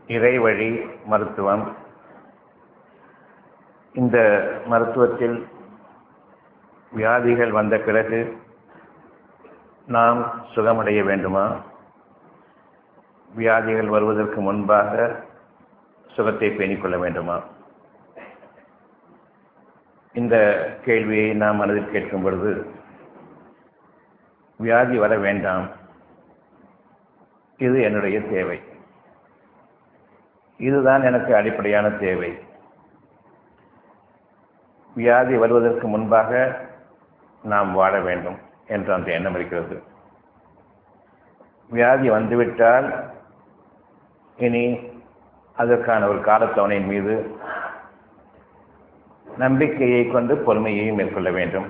இறைவழி மருத்துவம் இந்த மருத்துவத்தில் வியாதிகள் வந்த பிறகு நாம் சுகமடைய வேண்டுமா வியாதிகள் வருவதற்கு முன்பாக சுகத்தை பேணிக்கொள்ள வேண்டுமா இந்த கேள்வியை நாம் மனதில் கேட்கும் பொழுது வியாதி வர வேண்டாம் இது என்னுடைய தேவை இதுதான் எனக்கு அடிப்படையான தேவை வியாதி வருவதற்கு முன்பாக நாம் வாழ வேண்டும் என்ற அந்த எண்ணம் இருக்கிறது வியாதி வந்துவிட்டால் இனி அதற்கான ஒரு காலத்தவணையின் மீது நம்பிக்கையை கொண்டு பொறுமையை மேற்கொள்ள வேண்டும்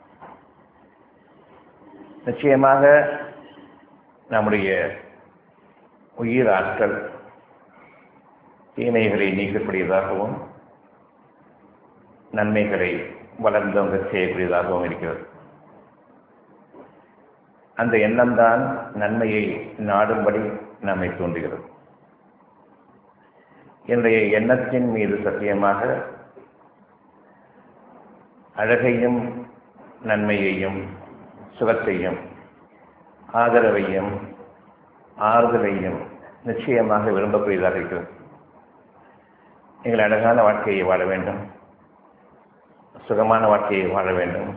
நிச்சயமாக நம்முடைய உயிர் ஆற்றல் தீமைகளை நீக்கக்கூடியதாகவும் நன்மைகளை வளர்ந்தவங்க செய்யக்கூடியதாகவும் இருக்கிறது அந்த எண்ணம்தான் நன்மையை நாடும்படி நம்மை தூண்டுகிறது என்னுடைய எண்ணத்தின் மீது சத்தியமாக அழகையும் நன்மையையும் சுகத்தையும் ஆதரவையும் ஆறுதலையும் நிச்சயமாக விரும்பக்கூடியதாக இருக்கிறது நீங்கள் அழகான வாழ்க்கையை வாழ வேண்டும் சுகமான வாழ்க்கையை வாழ வேண்டும்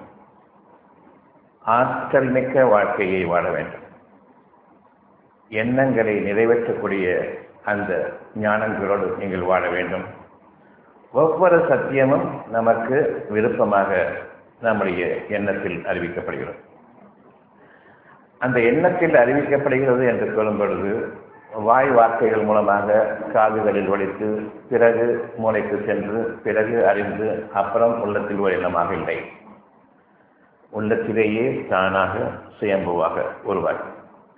ஆற்றல் மிக்க வாழ்க்கையை வாழ வேண்டும் எண்ணங்களை நிறைவேற்றக்கூடிய அந்த ஞானங்களோடு நீங்கள் வாழ வேண்டும் ஒவ்வொரு சத்தியமும் நமக்கு விருப்பமாக நம்முடைய எண்ணத்தில் அறிவிக்கப்படுகிறது அந்த எண்ணத்தில் அறிவிக்கப்படுகிறது என்று சொல்லும் பொழுது வாய் வார்த்தைகள் மூலமாக காதுகளில் ஒழித்து பிறகு மூளைக்கு சென்று பிறகு அறிந்து அப்புறம் உள்ளத்தில் ஒரு எண்ணமாக இல்லை உள்ளத்திலேயே தானாக சுயம்புவாக உருவாகி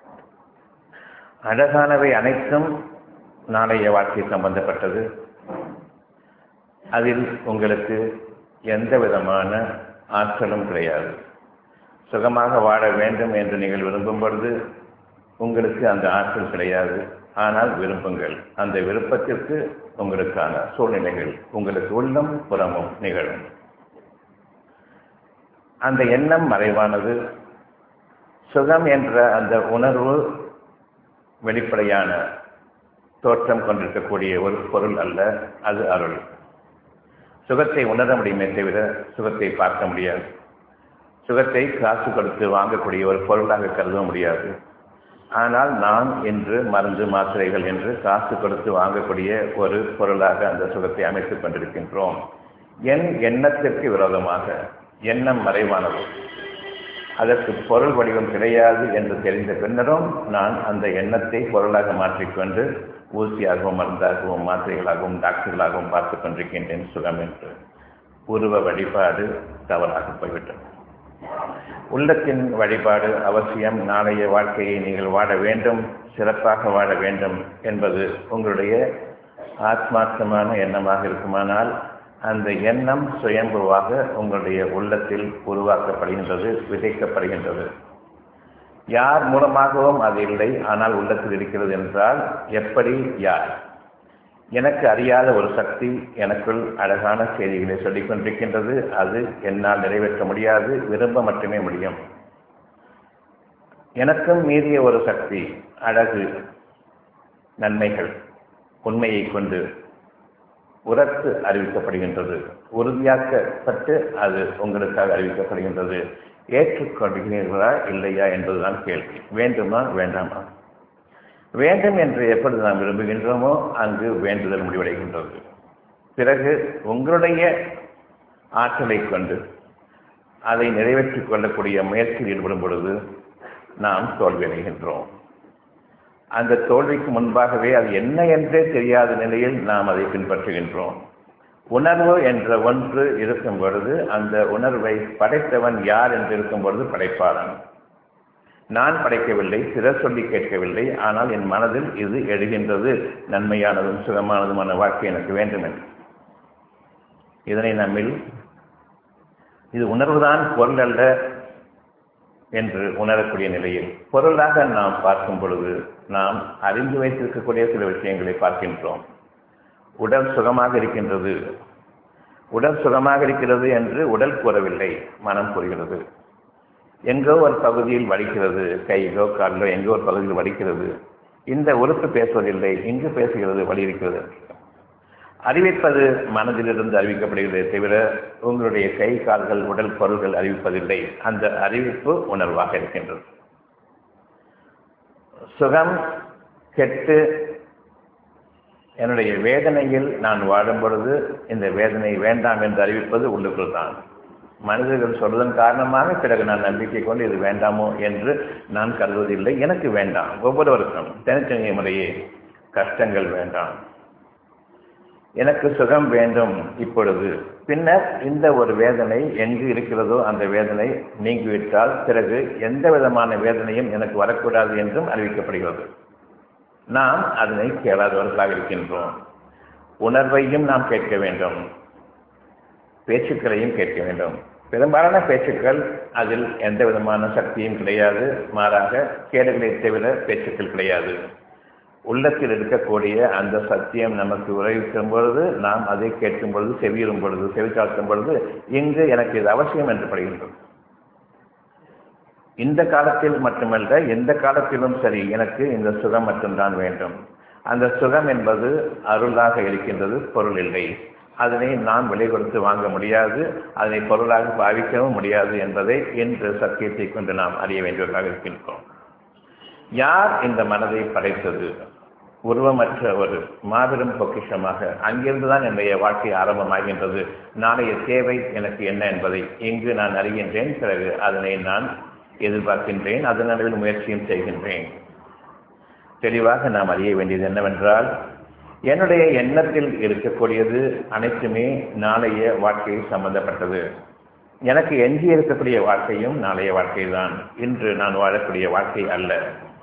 அழகானவை அனைத்தும் நாளைய வாழ்க்கை சம்பந்தப்பட்டது அதில் உங்களுக்கு எந்த விதமான ஆற்றலும் கிடையாது சுகமாக வாழ வேண்டும் என்று நீங்கள் விரும்பும் பொழுது உங்களுக்கு அந்த ஆற்றல் கிடையாது ஆனால் விரும்புங்கள் அந்த விருப்பத்திற்கு உங்களுக்கான சூழ்நிலைகள் உங்களுக்கு உள்ளம் புறமும் நிகழும் அந்த எண்ணம் மறைவானது சுகம் என்ற அந்த உணர்வு வெளிப்படையான தோற்றம் கொண்டிருக்கக்கூடிய ஒரு பொருள் அல்ல அது அருள் சுகத்தை உணர முடியுமே தவிர சுகத்தை பார்க்க முடியாது சுகத்தை காசு கொடுத்து வாங்கக்கூடிய ஒரு பொருளாக கருத முடியாது ஆனால் நாம் என்று மருந்து மாத்திரைகள் என்று காசு கொடுத்து வாங்கக்கூடிய ஒரு பொருளாக அந்த சுகத்தை அமைத்துக் கொண்டிருக்கின்றோம் என் எண்ணத்திற்கு விரோதமாக எண்ணம் மறைவானது அதற்கு பொருள் வடிவம் கிடையாது என்று தெரிந்த பின்னரும் நான் அந்த எண்ணத்தை பொருளாக மாற்றிக்கொண்டு ஊசியாகவும் மருந்தாகவும் மாத்திரைகளாகவும் டாக்டர்களாகவும் பார்த்து கொண்டிருக்கின்றேன் சுகம் என்று உருவ வழிபாடு தவறாக போய்விட்டது உள்ளத்தின் வழிபாடு அவசியம் நாளைய வாழ்க்கையை நீங்கள் வாழ வேண்டும் சிறப்பாக வாழ வேண்டும் என்பது உங்களுடைய ஆத்மார்த்தமான எண்ணமாக இருக்குமானால் அந்த எண்ணம் சுயம்புவாக உங்களுடைய உள்ளத்தில் உருவாக்கப்படுகின்றது விதைக்கப்படுகின்றது யார் மூலமாகவும் அது இல்லை ஆனால் உள்ளத்தில் இருக்கிறது என்றால் எப்படி யார் எனக்கு அறியாத ஒரு சக்தி எனக்குள் அழகான செய்திகளை சொல்லிக் கொண்டிருக்கின்றது அது என்னால் நிறைவேற்ற முடியாது விரும்ப மட்டுமே முடியும் எனக்கும் மீறிய ஒரு சக்தி அழகு நன்மைகள் உண்மையை கொண்டு உரத்து அறிவிக்கப்படுகின்றது உறுதியாக்கப்பட்டு அது உங்களுக்காக அறிவிக்கப்படுகின்றது ஏற்றுக்கொள்கிறீர்களா இல்லையா என்பதுதான் கேள்வி வேண்டுமா வேண்டாமா வேண்டும் என்று எப்பொழுது நாம் விரும்புகின்றோமோ அங்கு வேண்டுதல் முடிவடைகின்றது பிறகு உங்களுடைய ஆற்றலை கொண்டு அதை நிறைவேற்றிக் கொள்ளக்கூடிய முயற்சியில் ஈடுபடும் பொழுது நாம் தோல்வியடைகின்றோம் அந்த தோல்விக்கு முன்பாகவே அது என்ன என்றே தெரியாத நிலையில் நாம் அதை பின்பற்றுகின்றோம் உணர்வு என்ற ஒன்று இருக்கும் பொழுது அந்த உணர்வை படைத்தவன் யார் என்று இருக்கும் பொழுது படைப்பாளன் நான் படைக்கவில்லை சிலர் சொல்லி கேட்கவில்லை ஆனால் என் மனதில் இது எழுகின்றது நன்மையானதும் சுகமானதுமான வாழ்க்கை எனக்கு வேண்டும் என்று இதனை நம்மில் இது உணர்வுதான் பொருள் அல்ல என்று உணரக்கூடிய நிலையில் பொருளாக நாம் பார்க்கும் பொழுது நாம் அறிந்து வைத்திருக்கக்கூடிய சில விஷயங்களை பார்க்கின்றோம் உடல் சுகமாக இருக்கின்றது உடல் சுகமாக இருக்கிறது என்று உடல் கூறவில்லை மனம் கூறுகிறது எங்கோ ஒரு பகுதியில் வலிக்கிறது கையிலோ காலிலோ எங்கோ ஒரு பகுதியில் வலிக்கிறது இந்த உறுப்பு பேசுவதில்லை இங்கு பேசுகிறது வலி இருக்கிறது அறிவிப்பது மனதிலிருந்து அறிவிக்கப்படுகிறதே தவிர உங்களுடைய கை கால்கள் உடல் பொருள்கள் அறிவிப்பதில்லை அந்த அறிவிப்பு உணர்வாக இருக்கின்றது சுகம் கெட்டு என்னுடைய வேதனையில் நான் வாடும் பொழுது இந்த வேதனை வேண்டாம் என்று அறிவிப்பது உள்ளுக்குள் தான் மனிதர்கள் சொல்வதன் காரணமாக பிறகு நான் நம்பிக்கை கொண்டு இது வேண்டாமோ என்று நான் கருதுவதில்லை எனக்கு வேண்டாம் ஒவ்வொருவருக்கும் தனித்தனி முறையே கஷ்டங்கள் வேண்டாம் எனக்கு சுகம் வேண்டும் இப்பொழுது பின்னர் இந்த ஒரு வேதனை எங்கு இருக்கிறதோ அந்த வேதனை நீங்கிவிட்டால் பிறகு எந்த விதமான வேதனையும் எனக்கு வரக்கூடாது என்றும் அறிவிக்கப்படுகிறது நாம் அதனை கேளாதவர்களாக இருக்கின்றோம் உணர்வையும் நாம் கேட்க வேண்டும் பேச்சுக்களையும் கேட்க வேண்டும் பெரும்பாலான பேச்சுக்கள் அதில் எந்த விதமான சக்தியும் கிடையாது மாறாக கேடுகளை தவிர பேச்சுக்கள் கிடையாது உள்ளத்தில் இருக்கக்கூடிய அந்த சத்தியம் நமக்கு உரைவிக்கும் பொழுது நாம் அதை கேட்கும் பொழுது செவியிடும் பொழுது செவிச்சாழ்த்தும் பொழுது இங்கு எனக்கு இது அவசியம் என்று படுகின்றது இந்த காலத்தில் மட்டுமல்ல எந்த காலத்திலும் சரி எனக்கு இந்த சுகம் மட்டும்தான் வேண்டும் அந்த சுகம் என்பது அருளாக இருக்கின்றது பொருள் இல்லை அதனை நாம் விலை கொடுத்து வாங்க முடியாது அதனை பொருளாக பாவிக்கவும் முடியாது என்பதை இன்று சத்தியத்தை கொண்டு நாம் அறிய வேண்டியவர்களாக இருக்கின்றோம் யார் இந்த மனதை படைத்தது உருவமற்ற ஒரு மாபெரும் பொக்கிஷமாக அங்கிருந்துதான் என்னுடைய வாழ்க்கை ஆரம்பமாகின்றது நாளைய தேவை எனக்கு என்ன என்பதை இங்கு நான் அறிகின்றேன் பிறகு அதனை நான் எதிர்பார்க்கின்றேன் அதன் முயற்சியும் செய்கின்றேன் தெளிவாக நாம் அறிய வேண்டியது என்னவென்றால் என்னுடைய எண்ணத்தில் இருக்கக்கூடியது அனைத்துமே நாளைய வாழ்க்கை சம்பந்தப்பட்டது எனக்கு எஞ்சி இருக்கக்கூடிய வாழ்க்கையும் நாளைய வாழ்க்கை தான் இன்று நான் வாழக்கூடிய வாழ்க்கை அல்ல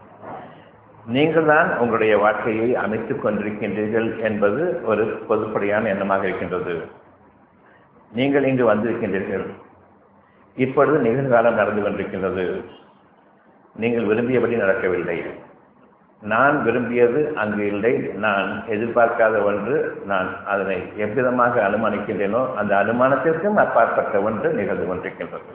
நீங்கள் தான் உங்களுடைய வாழ்க்கையை அமைத்துக் கொண்டிருக்கின்றீர்கள் என்பது ஒரு பொதுப்படையான எண்ணமாக இருக்கின்றது நீங்கள் இங்கு வந்திருக்கின்றீர்கள் இப்பொழுது நிகழ்காலம் நடந்து கொண்டிருக்கின்றது நீங்கள் விரும்பியபடி நடக்கவில்லை நான் விரும்பியது அங்கு இல்லை நான் எதிர்பார்க்காத ஒன்று நான் அதனை எவ்விதமாக அனுமானிக்கின்றேனோ அந்த அனுமானத்திற்கும் அப்பாற்பட்ட ஒன்று நிகழ்ந்து கொண்டிருக்கின்றது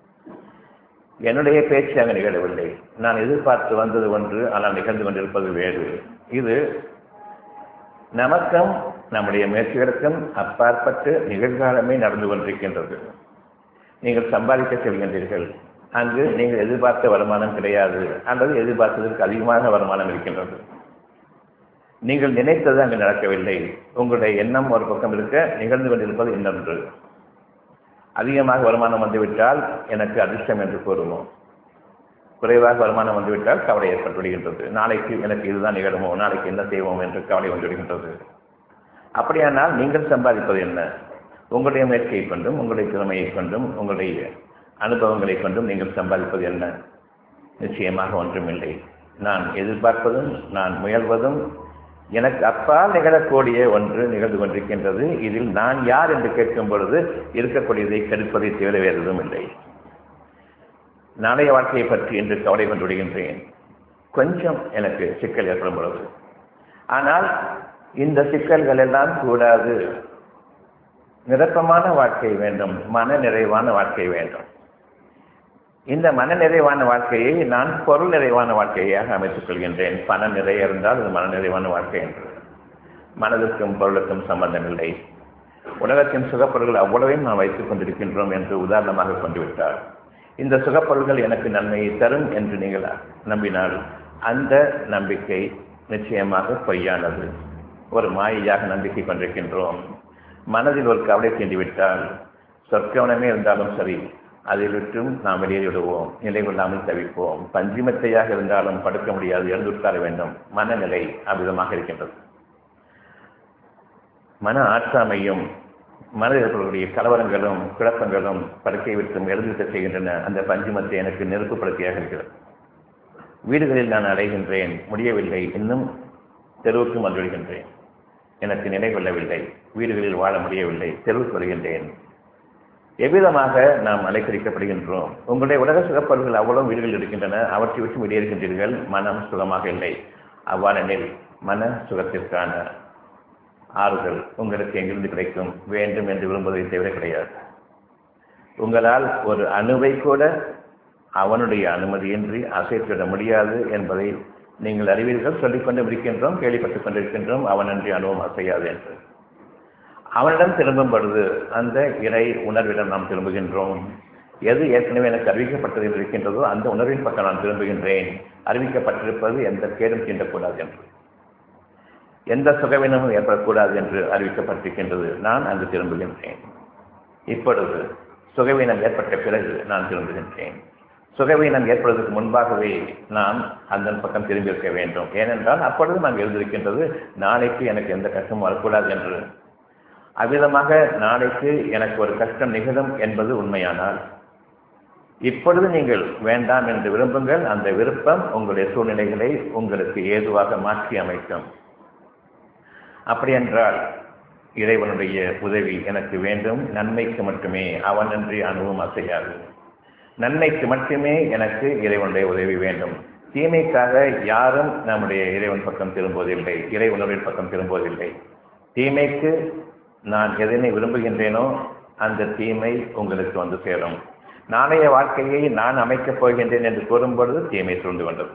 என்னுடைய பேச்சு அங்கு நிகழவில்லை நான் எதிர்பார்த்து வந்தது ஒன்று ஆனால் நிகழ்ந்து கொண்டிருப்பது வேறு இது நமக்கும் நம்முடைய முயற்சிகளுக்கும் அப்பாற்பட்டு நிகழ்காலமே நடந்து கொண்டிருக்கின்றது நீங்கள் சம்பாதிக்க செல்கின்றீர்கள் அங்கு நீங்கள் எதிர்பார்த்த வருமானம் கிடையாது அல்லது எதிர்பார்த்ததற்கு அதிகமான வருமானம் இருக்கின்றது நீங்கள் நினைத்தது அங்கு நடக்கவில்லை உங்களுடைய எண்ணம் ஒரு பக்கம் இருக்க நிகழ்ந்து கொண்டிருப்பது இன்னொன்று அதிகமாக வருமானம் வந்துவிட்டால் எனக்கு அதிர்ஷ்டம் என்று கூறுவோம் குறைவாக வருமானம் வந்துவிட்டால் கவலை ஏற்பட்டு விடுகின்றது நாளைக்கு எனக்கு இதுதான் நிகழுமோ நாளைக்கு என்ன செய்வோம் என்று கவலை வந்து விடுகின்றது அப்படியானால் நீங்கள் சம்பாதிப்பது என்ன உங்களுடைய முயற்சியை கொண்டும் உங்களுடைய திறமையை கொண்டும் உங்களுடைய அனுபவங்களை கொண்டும் நீங்கள் சம்பாதிப்பது என்ன நிச்சயமாக ஒன்றுமில்லை நான் எதிர்பார்ப்பதும் நான் முயல்வதும் எனக்கு அப்பால் நிகழக்கூடிய ஒன்று நிகழ்ந்து கொண்டிருக்கின்றது இதில் நான் யார் என்று கேட்கும் பொழுது இருக்கக்கூடியதை கெடுப்பதை தவிர வேறு எதுவும் இல்லை நாளைய வாழ்க்கையை பற்றி என்று கவலை கொண்டு விடுகின்றேன் கொஞ்சம் எனக்கு சிக்கல் ஏற்படும் பொழுது ஆனால் இந்த சிக்கல்கள் எல்லாம் கூடாது நிரப்பமான வாழ்க்கை வேண்டும் மன நிறைவான வாழ்க்கை வேண்டும் இந்த மன நிறைவான வாழ்க்கையை நான் பொருள் நிறைவான வாழ்க்கையாக அமைத்துக் கொள்கின்றேன் பணம் நிறைய இருந்தால் அது மன நிறைவான வாழ்க்கை என்று மனதுக்கும் பொருளுக்கும் சம்பந்தமில்லை உலகத்தின் சுகப்பொருள்கள் அவ்வளவையும் நாம் வைத்துக் கொண்டிருக்கின்றோம் என்று உதாரணமாக கொண்டு விட்டார் இந்த சுகப்பொருள்கள் எனக்கு நன்மையை தரும் என்று நீங்கள் நம்பினால் அந்த நம்பிக்கை நிச்சயமாக பொய்யானது ஒரு மாயையாக நம்பிக்கை கொண்டிருக்கின்றோம் மனதில் ஒரு கவலை தீண்டிவிட்டால் சொற்கவனமே இருந்தாலும் சரி அதை விட்டும் நாம் வெளியேறி விடுவோம் நிலை கொள்ளாமல் தவிப்போம் பஞ்சிமத்தையாக இருந்தாலும் படுக்க முடியாது எழுந்து உட்கார வேண்டும் மனநிலை அவ்விதமாக இருக்கின்றது மன ஆற்றாமையும் மனதிற்குரிய கலவரங்களும் குழப்பங்களும் படுக்கை விட்டும் எழுந்துவிட்டு செய்கின்றன அந்த பஞ்சுமத்தை எனக்கு நெருப்புப்படுத்தியாக இருக்கிறது வீடுகளில் நான் அடைகின்றேன் முடியவில்லை இன்னும் தெருவுக்கும் வந்துவிடுகின்றேன் எனக்கு நிலை கொள்ளவில்லை வீடுகளில் வாழ முடியவில்லை தெருவுக்கு வருகின்றேன் எவ்விதமாக நாம் அலைக்கழிக்கப்படுகின்றோம் உங்களுடைய உலக சுகப்பொருள்கள் அவ்வளவு வீடுகள் இருக்கின்றன அவற்றை விட்டு வெளியேறுகின்றீர்கள் மனம் சுகமாக இல்லை அவ்வாறெனில் மன சுகத்திற்கான ஆறுதல் உங்களுக்கு எங்கிருந்து கிடைக்கும் வேண்டும் என்று விரும்புவதை தவிர கிடையாது உங்களால் ஒரு அணுவை கூட அவனுடைய அனுமதியின்றி அசைத்துவிட முடியாது என்பதை நீங்கள் அறிவீர்கள் சொல்லிக் கொண்டு இருக்கின்றோம் கேள்விப்பட்டுக் கொண்டிருக்கின்றோம் அவனன்றி அணுவும் அசையாது என்று அவனிடம் திரும்பும் பொழுது அந்த இறை உணர்விடம் நாம் திரும்புகின்றோம் எது ஏற்கனவே எனக்கு அறிவிக்கப்பட்டதில் இருக்கின்றதோ அந்த உணர்வின் பக்கம் நான் திரும்புகின்றேன் அறிவிக்கப்பட்டிருப்பது எந்த கேடும் தீண்டக்கூடாது என்று எந்த சுகவினமும் ஏற்படக்கூடாது என்று அறிவிக்கப்பட்டிருக்கின்றது நான் அங்கு திரும்புகின்றேன் இப்பொழுது சுகவீனம் ஏற்பட்ட பிறகு நான் திரும்புகின்றேன் சுகவீனம் ஏற்படுவதற்கு முன்பாகவே நாம் அந்த பக்கம் திரும்பியிருக்க வேண்டும் ஏனென்றால் அப்பொழுது நாம் எழுதியிருக்கின்றது நாளைக்கு எனக்கு எந்த கஷ்டமும் வரக்கூடாது என்று அவ்விதமாக நாளைக்கு எனக்கு ஒரு கஷ்டம் நிகழும் என்பது உண்மையானால் இப்பொழுது நீங்கள் வேண்டாம் என்று விரும்புங்கள் அந்த விருப்பம் உங்களுடைய சூழ்நிலைகளை உங்களுக்கு ஏதுவாக மாற்றி அமைக்கும் அப்படியென்றால் இறைவனுடைய உதவி எனக்கு வேண்டும் நன்மைக்கு மட்டுமே அவனன்றி அணுவும் அசையாது நன்மைக்கு மட்டுமே எனக்கு இறைவனுடைய உதவி வேண்டும் தீமைக்காக யாரும் நம்முடைய இறைவன் பக்கம் திரும்புவதில்லை இறை உணர்வின் பக்கம் திரும்புவதில்லை தீமைக்கு நான் எதனை விரும்புகின்றேனோ அந்த தீமை உங்களுக்கு வந்து சேரும் நாளைய வாழ்க்கையை நான் அமைக்கப் போகின்றேன் என்று கூறும்பொழுது தீமை சூழ்ந்து கொண்டது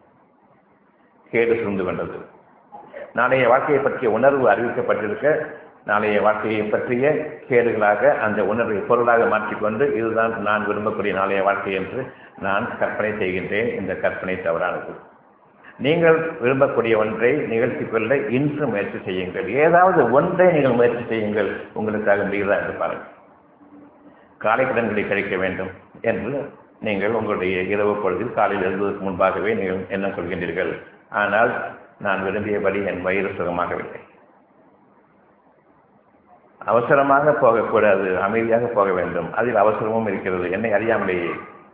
கேடு சூழ்ந்து கொண்டது நாளைய வாழ்க்கையை பற்றிய உணர்வு அறிவிக்கப்பட்டிருக்க நாளைய வாழ்க்கையை பற்றிய கேடுகளாக அந்த உணர்வை பொருளாக மாற்றிக்கொண்டு இதுதான் நான் விரும்பக்கூடிய நாளைய வாழ்க்கை என்று நான் கற்பனை செய்கின்றேன் இந்த கற்பனை தவறானது நீங்கள் விரும்பக்கூடிய ஒன்றை நிகழ்த்தி கொள்ள இன்று முயற்சி செய்யுங்கள் ஏதாவது ஒன்றை நீங்கள் முயற்சி செய்யுங்கள் உங்களுக்காக முடிகிறதா என்று பாருங்கள் காலை கடன்களை கழிக்க வேண்டும் என்று நீங்கள் உங்களுடைய இரவு பொழுதில் காலையில் எழுதுவதற்கு முன்பாகவே நீங்கள் என்ன சொல்கின்றீர்கள் ஆனால் நான் விரும்பியபடி என் வயிறு சுகமாகவில்லை அவசரமாக போகக்கூடாது அமைதியாக போக வேண்டும் அதில் அவசரமும் இருக்கிறது என்னை அறியாமலேயே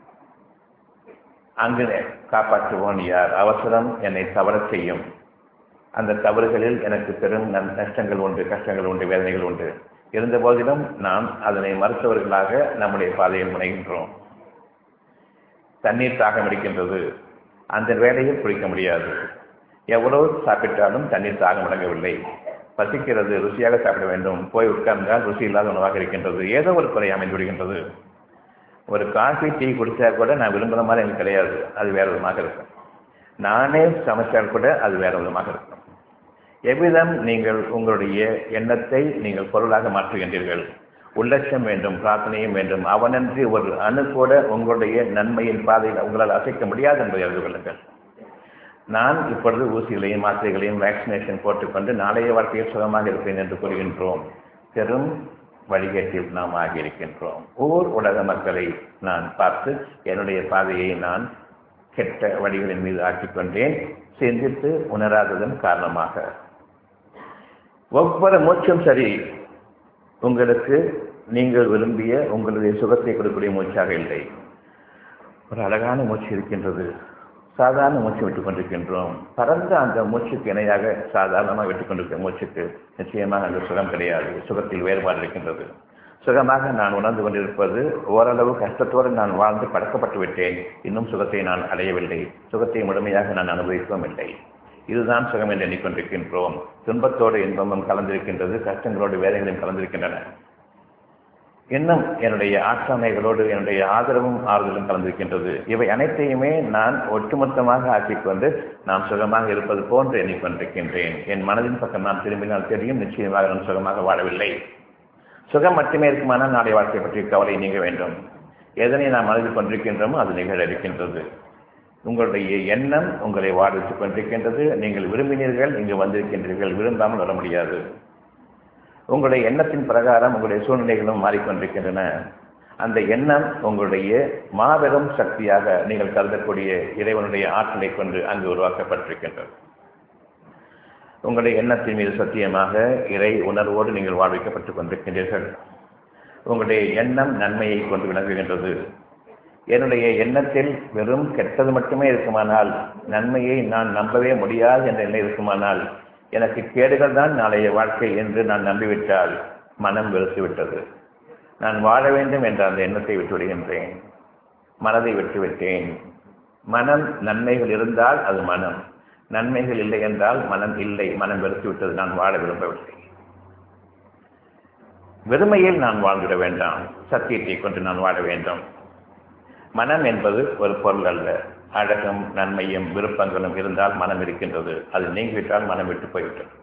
அங்கு காப்பாற்றுவோன் யார் அவசரம் என்னை தவறச் செய்யும் அந்த தவறுகளில் எனக்கு பெரும் நஷ்டங்கள் உண்டு கஷ்டங்கள் உண்டு வேதனைகள் உண்டு இருந்த போதிலும் நாம் அதனை மறுத்தவர்களாக நம்முடைய பாதையில் முனைகின்றோம் தண்ணீர் தாகம் இருக்கின்றது அந்த வேலையில் குளிக்க முடியாது எவ்வளவு சாப்பிட்டாலும் தண்ணீர் தாகம் அடங்கவில்லை பசிக்கிறது ருசியாக சாப்பிட வேண்டும் போய் உட்கார்ந்தால் ருசி இல்லாத உணவாக இருக்கின்றது ஏதோ ஒரு குறை அமைந்து விடுகின்றது ஒரு காஃபி டீ குடித்தா கூட நான் விரும்புகிற மாதிரி எனக்கு கிடையாது அது வேற விதமாக இருக்கும் நானே சமைச்சால் கூட அது வேற விதமாக இருக்கும் எவ்விதம் நீங்கள் உங்களுடைய எண்ணத்தை நீங்கள் பொருளாக மாற்றுகின்றீர்கள் உள்ளட்சம் வேண்டும் பிரார்த்தனையும் வேண்டும் அவனன்றி ஒரு அணு கூட உங்களுடைய நன்மையின் பாதையில் உங்களால் அசைக்க முடியாது என்பதை அறிந்து கொள்ளுங்கள் நான் இப்பொழுது ஊசிகளையும் மாத்திரைகளையும் வேக்சினேஷன் போட்டுக்கொண்டு நாளைய வாழ்க்கையில் சுகமாக இருப்பேன் என்று கூறுகின்றோம் பெரும் வழிகேட்டில் நாம் ஆகியிருக்கின்றோம் ஊர் உலக மக்களை நான் பார்த்து என்னுடைய பாதையை நான் கெட்ட வழிகளின் மீது ஆக்கிக்கொண்டேன் சிந்தித்து உணராததன் காரணமாக ஒவ்வொரு மூச்சும் சரி உங்களுக்கு நீங்கள் விரும்பிய உங்களுடைய சுகத்தை கொடுக்கக்கூடிய மூச்சாக இல்லை ஒரு அழகான மூச்சு இருக்கின்றது சாதாரண மூச்சு விட்டுக் கொண்டிருக்கின்றோம் பரந்த அந்த மூச்சுக்கு இணையாக சாதாரணமாக விட்டுக் கொண்டிருக்கிற மூச்சுக்கு நிச்சயமாக அந்த சுகம் கிடையாது சுகத்தில் வேறுபாடு இருக்கின்றது சுகமாக நான் உணர்ந்து கொண்டிருப்பது ஓரளவு கஷ்டத்தோடு நான் வாழ்ந்து பழக்கப்பட்டு விட்டேன் இன்னும் சுகத்தை நான் அடையவில்லை சுகத்தை முழுமையாக நான் அனுபவிக்கவும் இல்லை இதுதான் சுகம் என்று எண்ணிக்கொண்டிருக்கின்றோம் துன்பத்தோடு இன்பமும் கலந்திருக்கின்றது கஷ்டங்களோடு வேதனைகளும் கலந்திருக்கின்றன இன்னும் என்னுடைய ஆற்றாமைகளோடு என்னுடைய ஆதரவும் ஆறுதலும் கலந்திருக்கின்றது இவை அனைத்தையுமே நான் ஒட்டுமொத்தமாக ஆக்கிக்கொண்டு நான் சுகமாக இருப்பது போன்று எண்ணிக்கொண்டிருக்கின்றேன் என் மனதின் பக்கம் நான் திரும்பினால் தெரியும் நிச்சயமாக நான் சுகமாக வாழவில்லை சுகம் மட்டுமே இருக்குமானால் நாளை வாழ்க்கை பற்றி கவலை நீங்க வேண்டும் எதனை நாம் மனதில் கொண்டிருக்கின்றோமோ அது நிகழ இருக்கின்றது உங்களுடைய எண்ணம் உங்களை வாழ வைத்துக் கொண்டிருக்கின்றது நீங்கள் விரும்பினீர்கள் இங்கு வந்திருக்கின்றீர்கள் விரும்பாமல் வர முடியாது உங்களுடைய எண்ணத்தின் பிரகாரம் உங்களுடைய சூழ்நிலைகளும் மாறிக்கொண்டிருக்கின்றன அந்த எண்ணம் உங்களுடைய மாபெரும் சக்தியாக நீங்கள் கருதக்கூடிய இறைவனுடைய ஆற்றலை கொண்டு அங்கு உருவாக்கப்பட்டிருக்கின்றது உங்களுடைய எண்ணத்தின் மீது சத்தியமாக இறை உணர்வோடு நீங்கள் வாழ்விக்கப்பட்டுக் கொண்டிருக்கின்றீர்கள் உங்களுடைய எண்ணம் நன்மையை கொண்டு விளங்குகின்றது என்னுடைய எண்ணத்தில் வெறும் கெட்டது மட்டுமே இருக்குமானால் நன்மையை நான் நம்பவே முடியாது என்ற நிலை இருக்குமானால் எனக்கு கேடுகள் தான் நாளைய வாழ்க்கை என்று நான் நம்பிவிட்டால் மனம் வெறுத்து விட்டது நான் வாழ வேண்டும் என்ற அந்த எண்ணத்தை விட்டு விடுகின்றேன் மனதை விட்டுவிட்டேன் மனம் நன்மைகள் இருந்தால் அது மனம் நன்மைகள் இல்லை என்றால் மனம் இல்லை மனம் வெறுத்து விட்டது நான் வாழ விரும்பவில்லை வெறுமையில் நான் வாழ்ந்துவிட வேண்டாம் சத்தியத்தை கொண்டு நான் வாழ வேண்டும் மனம் என்பது ஒரு பொருள் அல்ல அழகும் நன்மையும் விருப்பங்களும் இருந்தால் மனம் இருக்கின்றது அது நீங்கிவிட்டால் மனம் விட்டு போய்விட்டது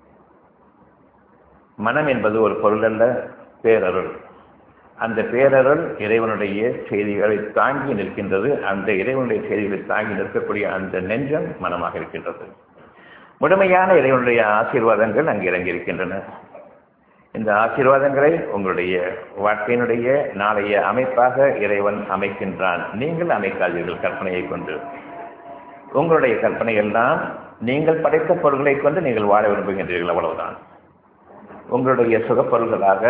மனம் என்பது ஒரு பொருள் அல்ல பேரருள் அந்த பேரருள் இறைவனுடைய செய்திகளை தாங்கி நிற்கின்றது அந்த இறைவனுடைய செய்திகளை தாங்கி நிற்கக்கூடிய அந்த நெஞ்சம் மனமாக இருக்கின்றது முழுமையான இறைவனுடைய ஆசீர்வாதங்கள் அங்கு இறங்கி இருக்கின்றன இந்த ஆசீர்வாதங்களை உங்களுடைய வாழ்க்கையினுடைய நாளைய அமைப்பாக இறைவன் அமைக்கின்றான் நீங்கள் அமைக்காதீர்கள் கற்பனையை கொண்டு உங்களுடைய கற்பனை எல்லாம் நீங்கள் படைத்த பொருள்களை கொண்டு நீங்கள் வாழ விரும்புகின்றீர்கள் அவ்வளவுதான் உங்களுடைய சுகப்பொருள்களாக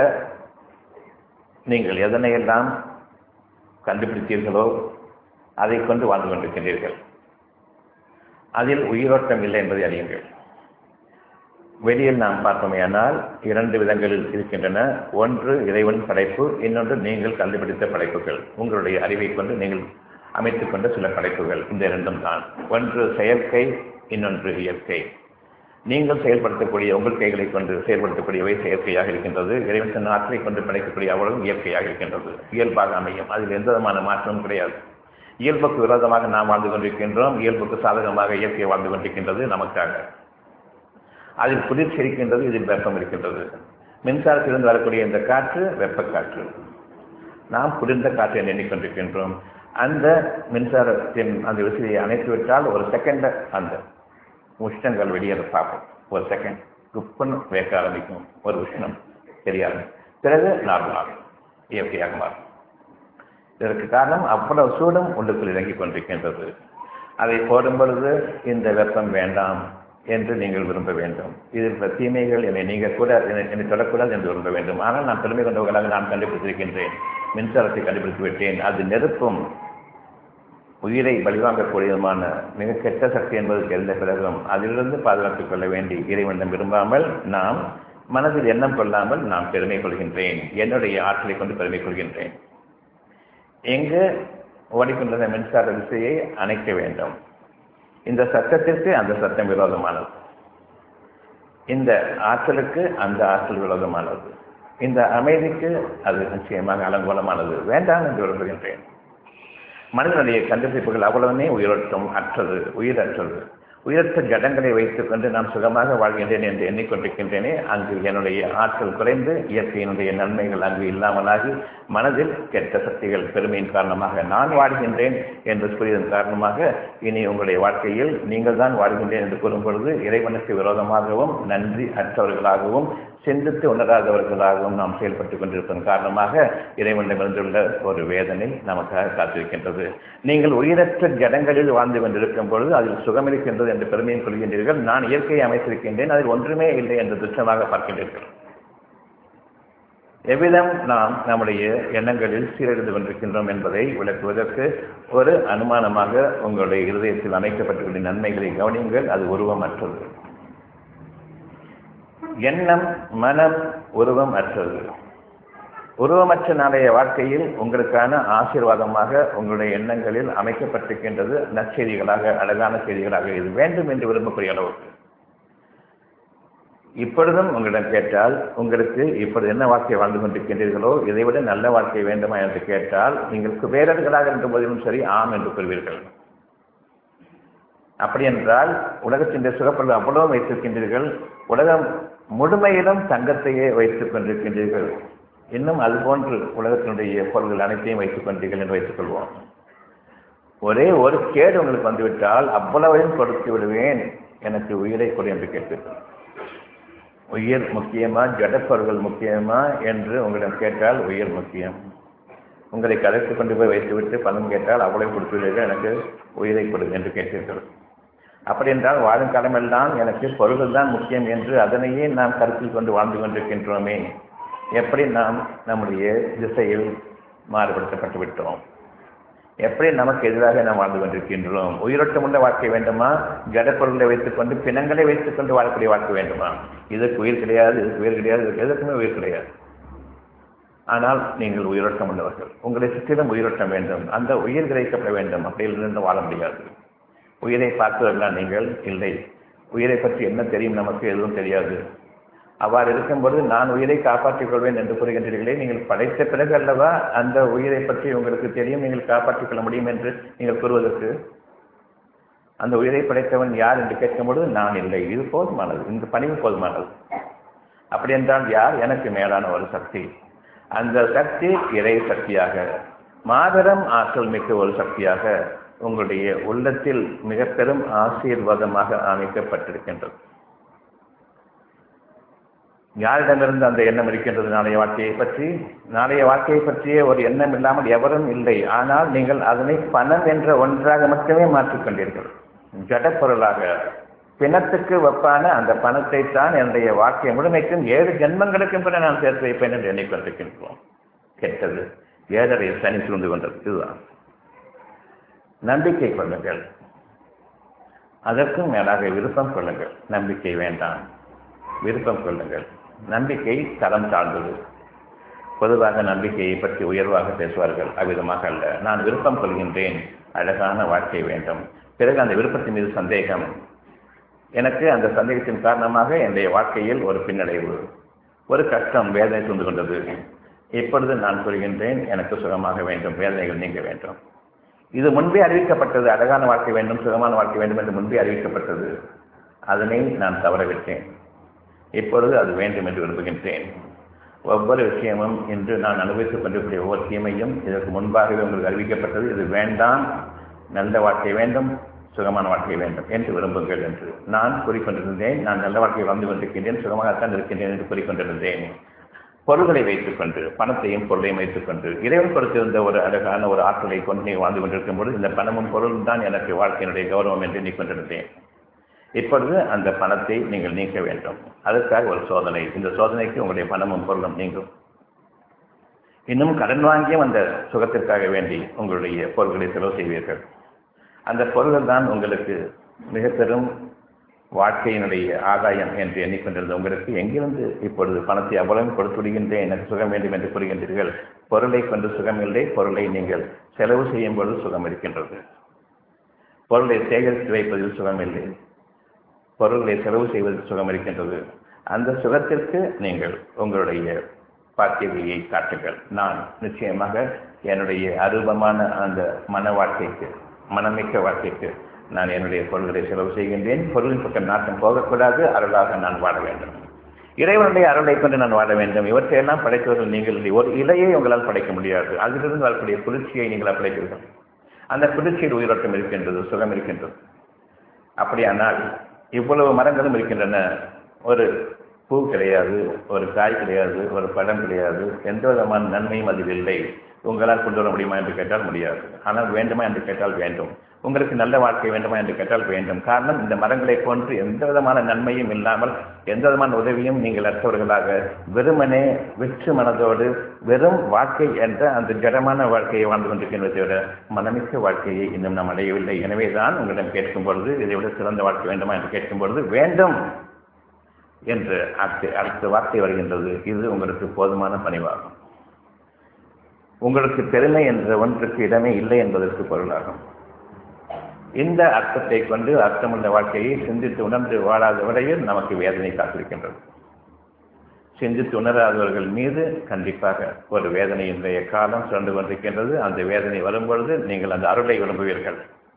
நீங்கள் எதனையெல்லாம் கண்டுபிடித்தீர்களோ அதை கொண்டு வாழ்ந்து கொண்டிருக்கின்றீர்கள் அதில் உயிரோட்டம் இல்லை என்பதை அறியுங்கள் வெளியில் நாம் பார்த்தோமேயானால் இரண்டு விதங்களில் இருக்கின்றன ஒன்று இறைவன் படைப்பு இன்னொன்று நீங்கள் கண்டுபிடித்த படைப்புகள் உங்களுடைய அறிவை கொண்டு நீங்கள் அமைத்துக் கொண்ட சில படைப்புகள் இந்த இரண்டும் தான் ஒன்று செயற்கை இன்னொன்று இயற்கை நீங்கள் செயல்படுத்தக்கூடிய உங்கள் கைகளை கொண்டு செயல்படுத்தக்கூடியவை செயற்கையாக இருக்கின்றது இறைவன் தன் ஆற்றலை கொண்டு படைக்கக்கூடிய அவ்வளவும் இயற்கையாக இருக்கின்றது இயல்பாக அமையும் அதில் எந்த விதமான மாற்றமும் கிடையாது இயல்புக்கு விரோதமாக நாம் வாழ்ந்து கொண்டிருக்கின்றோம் இயல்புக்கு சாதகமாக இயற்கை வாழ்ந்து கொண்டிருக்கின்றது நமக்காக அதில் குளிர்ச்சி இருக்கின்றது இதில் வெப்பம் இருக்கின்றது மின்சாரத்திலிருந்து வரக்கூடிய இந்த காற்று வெப்ப காற்று நாம் குளிர்ந்த காற்றை எண்ணிக்கொண்டிருக்கின்றோம் அந்த மின்சாரத்தின் அந்த விசிறியை அணைத்து விட்டால் ஒரு செகண்ட் அந்த உஷ்ணங்கள் வெளியேற பார்ப்போம் ஒரு செகண்ட் குப்புன்னு வேக்க ஆரம்பிக்கும் ஒரு உஷ்ணம் தெரியாது பிறகு நார்மலாகும் இயற்கையாக மாறும் இதற்கு காரணம் அவ்வளவு சூடும் உள்ளுக்குள் இறங்கிக் கொண்டிருக்கின்றது அதை போடும் பொழுது இந்த வெப்பம் வேண்டாம் என்று நீங்கள் விரும்ப வேண்டும் இதில் தீமைகள் என்னை நீங்கள் கூட என்னை என்னை தொடக்கூடாது என்று விரும்ப வேண்டும் ஆனால் நான் பெருமை கொண்டவர்களாக நான் கண்டுபிடித்திருக்கின்றேன் மின்சாரத்தை கண்டுபிடித்து விட்டேன் அது நெருப்பும் உயிரை பலிவாங்கக்கூடியதுமான மிக கெட்ட சக்தி என்பது தெரிந்த பிறகும் அதிலிருந்து பாதுகாத்துக் கொள்ள வேண்டி இறைவனிடம் விரும்பாமல் நாம் மனதில் எண்ணம் கொள்ளாமல் நான் பெருமை கொள்கின்றேன் என்னுடைய ஆற்றலை கொண்டு பெருமை கொள்கின்றேன் எங்கு ஓடிக்கொண்டிருந்த மின்சார விசையை அணைக்க வேண்டும் இந்த சட்டத்திற்கு அந்த சட்டம் விரோதமானது இந்த ஆற்றலுக்கு அந்த ஆற்றல் விரோதமானது இந்த அமைதிக்கு அது நிச்சயமாக அலங்கோலமானது வேண்டாம் என்று விரும்புகின்றேன் மனிதனுடைய கண்டுபிடிப்புகள் அவ்வளவுமே உயிரோட்டம் அற்றது உயிரற்றது உயிரற்ற ஜடங்களை வைத்துக் கொண்டு நான் சுகமாக வாழ்கின்றேன் என்று எண்ணிக்கொண்டிருக்கின்றேனே அங்கு என்னுடைய ஆற்றல் குறைந்து இயற்கையினுடைய நன்மைகள் அங்கு இல்லாமலாகி மனதில் கெட்ட சக்திகள் பெருமையின் காரணமாக நான் வாழ்கின்றேன் என்று கூறியதன் காரணமாக இனி உங்களுடைய வாழ்க்கையில் நீங்கள் தான் வாழ்கின்றேன் என்று கூறும் பொழுது இறைவனுக்கு விரோதமாகவும் நன்றி அற்றவர்களாகவும் சிந்தித்து உணராதவர்களாகவும் நாம் செயல்பட்டுக் கொண்டிருப்பதன் காரணமாக இறைவனிடமிருந்துள்ள ஒரு வேதனை நமக்காக காத்திருக்கின்றது நீங்கள் உயிரற்ற ஜடங்களில் வாழ்ந்து கொண்டிருக்கும் பொழுது அதில் சுகம் இருக்கின்றது என்று பெருமையும் கொள்கின்றீர்கள் நான் இயற்கையை அமைத்திருக்கின்றேன் அதில் ஒன்றுமே இல்லை என்று துச்சமாக பார்க்கின்றீர்கள் எவ்விதம் நாம் நம்முடைய எண்ணங்களில் சீரழிந்து கொண்டிருக்கின்றோம் என்பதை விளக்குவதற்கு ஒரு அனுமானமாக உங்களுடைய இருதயத்தில் அமைக்கப்பட்டுள்ள நன்மைகளை கவனியுங்கள் அது உருவமற்றது எண்ணம் மனம் உருவம் அற்றது உருவமற்ற நாளைய வாழ்க்கையில் உங்களுக்கான ஆசீர்வாதமாக உங்களுடைய எண்ணங்களில் அமைக்கப்பட்டிருக்கின்றது நற்செய்திகளாக அழகான செய்திகளாக இது வேண்டும் என்று விரும்பக்கூடிய அளவுக்கு இப்பொழுதும் உங்களிடம் கேட்டால் உங்களுக்கு இப்பொழுது என்ன வாழ்க்கை வாழ்ந்து கொண்டிருக்கின்றீர்களோ இதைவிட நல்ல வாழ்க்கை வேண்டுமா என்று கேட்டால் நீங்கள் குபேரர்களாக இருந்த போதிலும் சரி ஆம் என்று கூறுவீர்கள் அப்படி என்றால் உலகத்தின் சுகப்பொருள் அவ்வளவு வைத்திருக்கின்றீர்கள் உலகம் முழுமையிலும் தங்கத்தையே வைத்துக் கொண்டிருக்கின்றீர்கள் இன்னும் அதுபோன்று உலகத்தினுடைய பொருள்கள் அனைத்தையும் வைத்துக் கொண்டீர்கள் என்று வைத்துக் கொள்வோம் ஒரே ஒரு கேடு உங்களுக்கு வந்துவிட்டால் அவ்வளவையும் கொடுத்து விடுவேன் எனக்கு உயிரை கொடு என்று கேட்பீர்கள் உயிர் முக்கியமா ஜடப்பொருள்கள் முக்கியமா என்று உங்களிடம் கேட்டால் உயிர் முக்கியம் உங்களை கதைத்து கொண்டு போய் வைத்துவிட்டு பணம் கேட்டால் அவ்வளவு கொடுத்துள்ளீர்கள் எனக்கு உயிரை கொடு என்று கேட்டீர்கள் அப்படி என்றால் வாழும் காலமெல்லாம் எனக்கு பொருள்கள் தான் முக்கியம் என்று அதனையே நாம் கருத்தில் கொண்டு வாழ்ந்து கொண்டிருக்கின்றோமே எப்படி நாம் நம்முடைய திசையில் மாறுபடுத்தப்பட்டு விட்டோம் எப்படி நமக்கு எதிராக நாம் வாழ்ந்து கொண்டிருக்கின்றோம் உயிரோட்டமுள்ள வாழ்க்கை வேண்டுமா ஜடப்பொருளை வைத்துக்கொண்டு பிணங்களை வைத்துக் கொண்டு வாழக்கூடிய வாழ்க்கை வேண்டுமா இதற்கு உயிர் கிடையாது இதுக்கு உயிர் கிடையாது இதுக்கு எதற்குமே உயிர் கிடையாது ஆனால் நீங்கள் உயிரோட்டம் உள்ளவர்கள் உங்களை சுற்றிலும் உயிரோட்டம் வேண்டும் அந்த உயிர் கிரகிக்கப்பட வேண்டும் அப்படியிலிருந்து வாழ முடியாது உயிரை பார்த்தவர்களால் நீங்கள் இல்லை உயிரை பற்றி என்ன தெரியும் நமக்கு எதுவும் தெரியாது அவ்வாறு இருக்கும்போது நான் உயிரை காப்பாற்றிக் கொள்வேன் என்று கூறுகின்றீர்களே நீங்கள் படைத்த பிறகு அல்லவா அந்த உயிரை பற்றி உங்களுக்கு தெரியும் நீங்கள் காப்பாற்றிக் கொள்ள முடியும் என்று நீங்கள் கூறுவதற்கு அந்த உயிரை படைத்தவன் யார் என்று கேட்கும்போது நான் இல்லை இது போதுமானது இந்த பணிவு போதுமானது அப்படி என்றால் யார் எனக்கு மேலான ஒரு சக்தி அந்த சக்தி இறை சக்தியாக மாபெரும் ஆற்றல் மிக்க ஒரு சக்தியாக உங்களுடைய உள்ளத்தில் மிக பெரும் ஆசீர்வாதமாக அமைக்கப்பட்டிருக்கின்றது யாரிடமிருந்து அந்த எண்ணம் இருக்கின்றது நாளைய வாழ்க்கையை பற்றி நாளைய வாழ்க்கையை பற்றிய ஒரு எண்ணம் இல்லாமல் எவரும் இல்லை ஆனால் நீங்கள் அதனை பணம் என்ற ஒன்றாக மட்டுமே மாற்றிக்கொண்டீர்கள் ஜடப்பொருளாக பிணத்துக்கு ஒப்பான அந்த பணத்தை தான் என்னுடைய வாழ்க்கை முழுமைக்கும் ஏழு ஜென்மங்களுக்கும் கூட நான் சேர்த்து வைப்பேன் என்று எண்ணிக்கொண்டிருக்கின்றோம் கெட்டது ஏழரை சனி சூழ்ந்து கொண்டது இதுதான் நம்பிக்கை கொள்ளுங்கள் அதற்கும் மேலாக விருப்பம் கொள்ளுங்கள் நம்பிக்கை வேண்டாம் விருப்பம் கொள்ளுங்கள் நம்பிக்கை தரம் சார்ந்தது பொதுவாக நம்பிக்கையை பற்றி உயர்வாக பேசுவார்கள் அவ்விதமாக அல்ல நான் விருப்பம் கொள்கின்றேன் அழகான வாழ்க்கை வேண்டும் பிறகு அந்த விருப்பத்தின் மீது சந்தேகம் எனக்கு அந்த சந்தேகத்தின் காரணமாக என்னுடைய வாழ்க்கையில் ஒரு பின்னடைவு ஒரு கஷ்டம் வேதனை தூண்டு கொண்டது இப்பொழுது நான் கூறுகின்றேன் எனக்கு சுகமாக வேண்டும் வேதனைகள் நீங்க வேண்டும் இது முன்பே அறிவிக்கப்பட்டது அழகான வாழ்க்கை வேண்டும் சுகமான வாழ்க்கை வேண்டும் என்று முன்பே அறிவிக்கப்பட்டது அதனை நான் தவறவிட்டேன் இப்பொழுது அது வேண்டும் என்று விரும்புகின்றேன் ஒவ்வொரு விஷயமும் இன்று நான் அனுபவித்துக் கொண்டிருக்கிற ஒவ்வொரு தீமையும் இதற்கு முன்பாகவே உங்களுக்கு அறிவிக்கப்பட்டது இது வேண்டாம் நல்ல வாழ்க்கை வேண்டும் சுகமான வாழ்க்கை வேண்டும் என்று விரும்புங்கள் என்று நான் கூறிக்கொண்டிருந்தேன் நான் நல்ல வாழ்க்கையை வாழ்ந்து கொண்டிருக்கின்றேன் சுகமாகத்தான் இருக்கின்றேன் என்று கூறிக்கொண்டிருந்தேன் பொருள்களை வைத்துக்கொண்டு பணத்தையும் பொருளையும் வைத்துக்கொண்டு இறைவன் கொடுத்திருந்த ஒரு அழகான ஒரு ஆற்றலை கொண்டு நீ வாழ்ந்து கொண்டிருக்கும் பொழுது இந்த பணமும் பொருளும் தான் எனக்கு வாழ்க்கையினுடைய கௌரவம் என்று எண்ணிக்கொண்டிருந்தேன் இப்பொழுது அந்த பணத்தை நீங்கள் நீக்க வேண்டும் அதற்காக ஒரு சோதனை இந்த சோதனைக்கு உங்களுடைய பணமும் பொருளும் நீங்கும் இன்னும் கடன் வாங்கியும் அந்த சுகத்திற்காக வேண்டி உங்களுடைய பொருள்களை செலவு செய்வீர்கள் அந்த பொருள்கள் தான் உங்களுக்கு மிக பெரும் வாழ்க்கையினுடைய ஆதாயம் என்று எண்ணிக்கொண்டிருந்த உங்களுக்கு எங்கிருந்து இப்பொழுது பணத்தை அவ்வளவு கொடுத்து விடுகின்றேன் எனக்கு சுகம் வேண்டும் என்று கூறுகின்றீர்கள் பொருளை கொண்டு சுகம் இல்லை பொருளை நீங்கள் செலவு செய்யும் பொழுது சுகம் இருக்கின்றது பொருளை சேகரித்து வைப்பதில் சுகம் இல்லை பொருள்களை செலவு செய்வதில் சுகம் இருக்கின்றது அந்த சுகத்திற்கு நீங்கள் உங்களுடைய பாக்கியவையை காட்டுங்கள் நான் நிச்சயமாக என்னுடைய அருபமான அந்த மன வாழ்க்கைக்கு மனமிக்க வாழ்க்கைக்கு நான் என்னுடைய பொருள்களை செலவு செய்கின்றேன் பொருளின் பக்கம் நாட்டம் போகக்கூடாது அருளாக நான் வாழ வேண்டும் இறைவனுடைய அருளை கொண்டு நான் வாழ வேண்டும் இவற்றையெல்லாம் படைத்தவர்கள் நீங்கள் இல்லை ஒரு இலையை உங்களால் படைக்க முடியாது அதிலிருந்து வரக்கூடிய குளிர்ச்சியை நீங்கள் படைப்பீர்கள் அந்த குளிர்ச்சியில் உயிரோட்டம் இருக்கின்றது சுகம் இருக்கின்றது அப்படியானால் இவ்வளவு மரங்களும் இருக்கின்றன ஒரு பூ கிடையாது ஒரு காய் கிடையாது ஒரு பழம் கிடையாது எந்த விதமான நன்மையும் அதில் இல்லை உங்களால் கொண்டு வர முடியுமா என்று கேட்டால் முடியாது ஆனால் வேண்டுமா என்று கேட்டால் வேண்டும் உங்களுக்கு நல்ல வாழ்க்கை வேண்டுமா என்று கேட்டால் வேண்டும் காரணம் இந்த மரங்களை போன்று எந்த விதமான நன்மையும் இல்லாமல் எந்த விதமான உதவியும் நீங்கள் அற்றவர்களாக வெறுமனே வெற்று மனதோடு வெறும் வாழ்க்கை என்ற அந்த ஜடமான வாழ்க்கையை வாழ்ந்து கொண்டிருக்கின்றதை தவிர மனமிக்க வாழ்க்கையை இன்னும் நாம் அடையவில்லை எனவே தான் உங்களிடம் கேட்கும் பொழுது இதை விட சிறந்த வாழ்க்கை வேண்டுமா என்று கேட்கும் பொழுது வேண்டும் என்று அடுத்த அடுத்த வார்த்தை வருகின்றது இது உங்களுக்கு போதுமான பணிவாகும் உங்களுக்கு பெருமை என்ற ஒன்றுக்கு இடமே இல்லை என்பதற்கு பொருளாகும் இந்த அர்த்தத்தை கொண்டு அர்த்தமுள்ள வாழ்க்கையை சிந்தித்து உணர்ந்து வாழாத வரையில் நமக்கு வேதனை காத்திருக்கின்றது சிந்தித்து உணராதவர்கள் மீது கண்டிப்பாக ஒரு வேதனை இன்றைய காலம் சுரண்டு கொண்டிருக்கின்றது அந்த வேதனை வரும்பொழுது நீங்கள் அந்த அருளை விரும்புவீர்கள்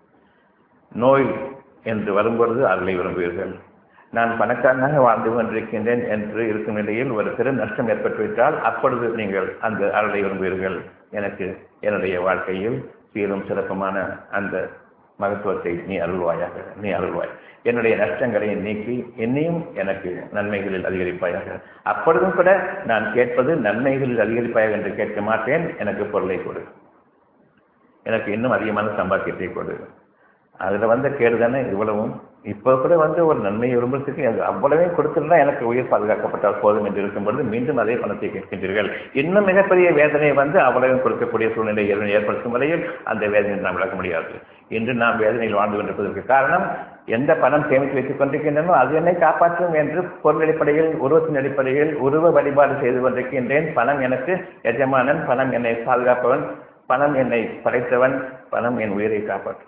நோய் என்று வரும்பொழுது அருளை விரும்புவீர்கள் நான் பணக்காரனாக வாழ்ந்து கொண்டிருக்கின்றேன் என்று இருக்கும் நிலையில் ஒரு பெரும் நஷ்டம் ஏற்பட்டுவிட்டால் அப்பொழுது நீங்கள் அந்த அருளை விரும்புவீர்கள் எனக்கு என்னுடைய வாழ்க்கையில் சீரும் சிறப்புமான அந்த மகத்துவத்தை நீ அருள்வாயாக நீ அருள்வாய் என்னுடைய நஷ்டங்களை நீக்கி என்னையும் எனக்கு நன்மைகளில் அதிகரிப்பாயாக அப்பொழுதும் கூட நான் கேட்பது நன்மைகளில் அதிகரிப்பாயாக என்று கேட்க மாட்டேன் எனக்கு பொருளை கொடு எனக்கு இன்னும் அதிகமான சம்பாத்தியத்தை கொடு அதில் வந்த கேடு தானே இவ்வளவும் இப்போ கூட வந்து ஒரு நன்மையை விரும்புறதுக்கு அது அவ்வளவே கொடுத்துருந்தா எனக்கு உயிர் பாதுகாக்கப்பட்டால் போதும் என்று இருக்கும் பொழுது மீண்டும் அதே பணத்தை கேட்கின்றீர்கள் இன்னும் மிகப்பெரிய வேதனை வந்து அவ்வளவு கொடுக்கக்கூடிய சூழ்நிலை ஏற்படுத்தும் வரையில் அந்த வேதனையை நாம் விளக்க முடியாது இன்று நாம் வேதனையில் வாழ்ந்து கொண்டிருப்பதற்கு காரணம் எந்த பணம் சேமித்து வைத்துக் கொண்டிருக்கின்றனோ அது என்னை காப்பாற்றும் என்று பொருள் அடிப்படையில் உருவத்தின் அடிப்படையில் உருவ வழிபாடு செய்து கொண்டிருக்கின்றேன் பணம் எனக்கு எஜமானன் பணம் என்னை பாதுகாப்பவன் பணம் என்னை படைத்தவன் பணம் என் உயிரை காப்பாற்றும்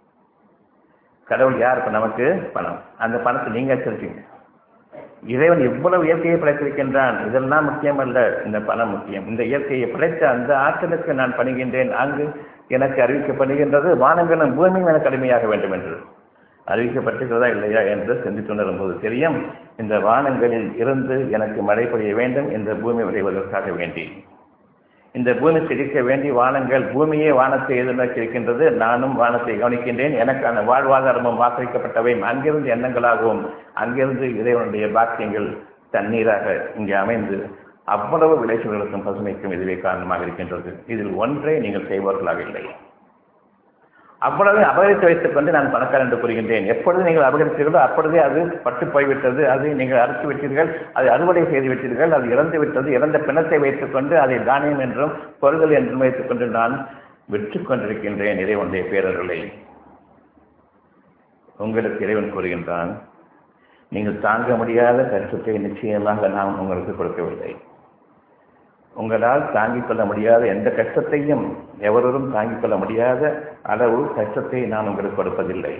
கடவுள் யார் இப்போ நமக்கு பணம் அந்த பணத்தை நீங்க வச்சிருக்கீங்க இறைவன் எவ்வளவு இயற்கையை படைத்திருக்கின்றான் இதெல்லாம் முக்கியமல்ல இந்த பணம் முக்கியம் இந்த இயற்கையை படைத்த அந்த ஆற்றலுக்கு நான் பணிகின்றேன் அங்கு எனக்கு அறிவிக்கப்படுகின்றது வானங்களும் பூமியும் எனக்கு அடிமையாக வேண்டும் என்று அறிவிக்கப்பட்டிருக்கிறதா இல்லையா என்று சிந்தித்துணரும் போது தெரியும் இந்த வானங்களில் இருந்து எனக்கு மழை பொழிய வேண்டும் இந்த பூமி விளைவதற்காக வேண்டி இந்த பூமி சிரிக்க வேண்டி வானங்கள் பூமியே வானத்தை எதிர்நோக்கி இருக்கின்றது நானும் வானத்தை கவனிக்கின்றேன் எனக்கான வாழ்வாதாரமும் வாக்களிக்கப்பட்டவை அங்கிருந்து எண்ணங்களாகவும் அங்கிருந்து இறைவனுடைய பாக்கியங்கள் தண்ணீராக இங்கே அமைந்து அவ்வளவு விளைச்சல்களுக்கும் பசுமைக்கும் இதுவே காரணமாக இருக்கின்றது இதில் ஒன்றை நீங்கள் செய்பவர்களாக இல்லை அவ்வளவு அபகரித்து வைத்துக் கொண்டு நான் பணக்காரன் என்று கூறுகின்றேன் எப்பொழுது நீங்கள் அபகரித்தீர்களோ அப்பொழுதே அது பட்டு போய்விட்டது அதை நீங்கள் அறுத்து விட்டீர்கள் அதை அறுவடை செய்து விட்டீர்கள் அது இறந்து விட்டது இறந்த பிணத்தை வைத்துக் கொண்டு அதை தானியம் என்றும் பொருள்கள் என்றும் வைத்துக் கொண்டு நான் விற்று கொண்டிருக்கின்றேன் இறைவனுடைய பேரர்களை உங்களுக்கு இறைவன் கூறுகின்றான் நீங்கள் தாங்க முடியாத கஷ்டத்தை நிச்சயமாக நாம் உங்களுக்கு கொடுக்கவில்லை உங்களால் தாங்கிக் கொள்ள முடியாத எந்த கஷ்டத்தையும் எவரும் தாங்கிக் கொள்ள முடியாத அளவு கஷ்டத்தை நான் உங்களுக்கு கொடுப்பதில்லை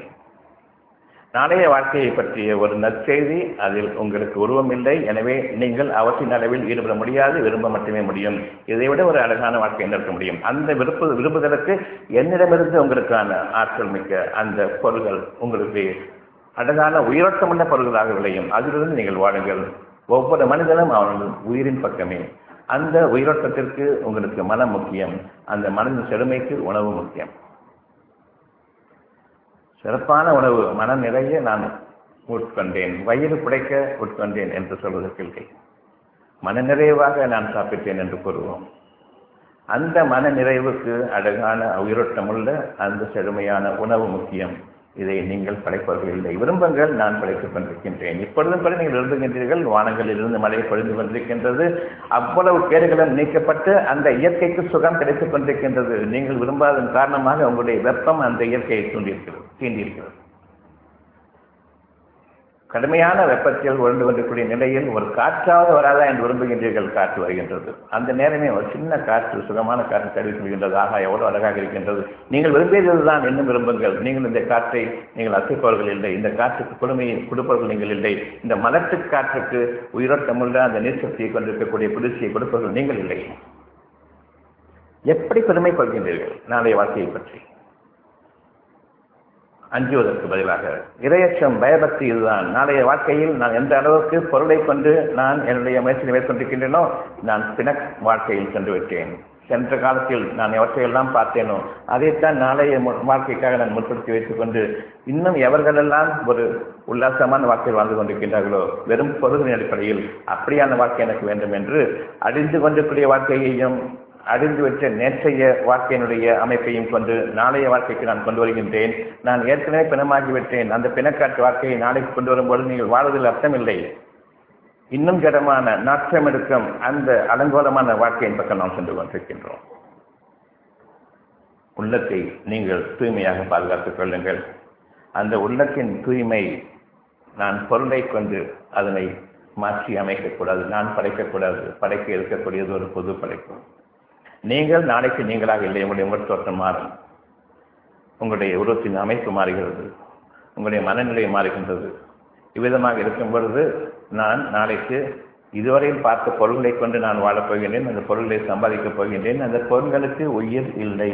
நாளைய வாழ்க்கையை பற்றிய ஒரு நற்செய்தி அதில் உங்களுக்கு உருவம் இல்லை எனவே நீங்கள் அவற்றின் அளவில் ஈடுபட முடியாது விரும்ப மட்டுமே முடியும் இதை விட ஒரு அழகான வாழ்க்கை நடக்க முடியும் அந்த விருப்பு விரும்புதலுக்கு என்னிடமிருந்து உங்களுக்கான ஆற்றல் மிக்க அந்த பொருள்கள் உங்களுக்கு அழகான உயிரோட்டமுள்ள பொருள்களாக விளையும் அதிலிருந்து நீங்கள் வாழுங்கள் ஒவ்வொரு மனிதனும் அவனது உயிரின் பக்கமே அந்த உயிரோட்டத்திற்கு உங்களுக்கு மனம் முக்கியம் அந்த மனதின் செழுமைக்கு உணவு முக்கியம் சிறப்பான உணவு மனம் நிறைய நான் உட்கொண்டேன் வயிறு புடைக்க உட்கொண்டேன் என்று சொல்வதற்கு இல்லை மன நிறைவாக நான் சாப்பிட்டேன் என்று கூறுவோம் அந்த மன நிறைவுக்கு அழகான உயிரோட்டமுள்ள அந்த செழுமையான உணவு முக்கியம் இதை நீங்கள் படைப்பவர்கள் இல்லை விரும்பங்கள் நான் படைத்துக் கொண்டிருக்கின்றேன் இப்பொழுதும் கூட நீங்கள் விரும்புகின்றீர்கள் வானங்களில் இருந்து மழை பொழிந்து கொண்டிருக்கின்றது அவ்வளவு கேடுகளும் நீக்கப்பட்டு அந்த இயற்கைக்கு சுகம் கிடைத்துக் கொண்டிருக்கின்றது நீங்கள் விரும்பாததன் காரணமாக உங்களுடைய வெப்பம் அந்த இயற்கையை தூண்டியிருக்கிறது தீண்டியிருக்கிறது கடுமையான வெப்பத்தில் உழந்து கொண்டிருக்கூடிய நிலையில் ஒரு காற்றாவது வராதா என்று விரும்புகின்றீர்கள் காற்று வருகின்றது அந்த நேரமே ஒரு சின்ன காற்று சுகமான காற்று தழுவி கொள்கின்றது ஆகா எவ்வளவு அழகாக இருக்கின்றது நீங்கள் விரும்பியதுதான் இன்னும் விரும்புங்கள் நீங்கள் இந்த காற்றை நீங்கள் அசைப்பவர்கள் இல்லை இந்த காற்றுக்கு குளுமையை கொடுப்பவர்கள் நீங்கள் இல்லை இந்த மலட்டு காற்றுக்கு உயிரோட்டமுள்ள அந்த நீர்சக்தியை கொண்டிருக்கக்கூடிய குளிர்ச்சியை கொடுப்பவர்கள் நீங்கள் இல்லை எப்படி பெருமை கொள்கின்றீர்கள் நாளைய வாழ்க்கையை பற்றி அஞ்சுவதற்கு பதிலாக இரையச்சம் பயபக்தி இதுதான் நாளைய வாழ்க்கையில் நான் எந்த அளவுக்கு பொருளை கொண்டு நான் என்னுடைய முயற்சியை மேற்கொண்டிருக்கின்றேனோ நான் பிணக் வாழ்க்கையில் சென்று விட்டேன் சென்ற காலத்தில் நான் எவற்றையெல்லாம் பார்த்தேனோ அதைத்தான் நாளைய வாழ்க்கைக்காக நான் முற்படுத்தி வைத்துக் கொண்டு இன்னும் எவர்களெல்லாம் ஒரு உல்லாசமான வாழ்க்கையில் வாழ்ந்து கொண்டிருக்கின்றார்களோ வெறும் பொருளின் அடிப்படையில் அப்படியான வாழ்க்கை எனக்கு வேண்டும் என்று அழிந்து கொண்டிருக்கூடிய வாழ்க்கையையும் அழிந்துவிட்ட நேற்றைய வாழ்க்கையினுடைய அமைப்பையும் கொண்டு நாளைய வாழ்க்கைக்கு நான் கொண்டு வருகின்றேன் நான் ஏற்கனவே பிணமாகிவிட்டேன் அந்த பிணக்காட்டு வாழ்க்கையை நாளைக்கு கொண்டு வரும்போது நீங்கள் வாழ்வதில் அர்த்தமில்லை இன்னும் ஜடமான நாற்றம் எடுக்கும் அந்த அலங்கோலமான வாழ்க்கையின் பக்கம் நாம் சென்று கொண்டிருக்கின்றோம் உள்ளத்தை நீங்கள் தூய்மையாக பாதுகாத்துக் கொள்ளுங்கள் அந்த உள்ளத்தின் தூய்மை நான் பொருளை கொண்டு அதனை மாற்றி அமைக்கக்கூடாது நான் படைக்கக்கூடாது படைக்க இருக்கக்கூடியது ஒரு பொது படைப்பு நீங்கள் நாளைக்கு நீங்களாக இல்லை உங்களுடைய முகத் தோற்றம் மாறும் உங்களுடைய உருவத்தின் அமைப்பு மாறுகிறது உங்களுடைய மனநிலை மாறுகின்றது இவ்விதமாக இருக்கும் பொழுது நான் நாளைக்கு இதுவரையில் பார்த்த பொருள்களை கொண்டு நான் வாழப் போகின்றேன் அந்த பொருள்களை சம்பாதிக்கப் போகின்றேன் அந்த பொருள்களுக்கு உயிர் இல்லை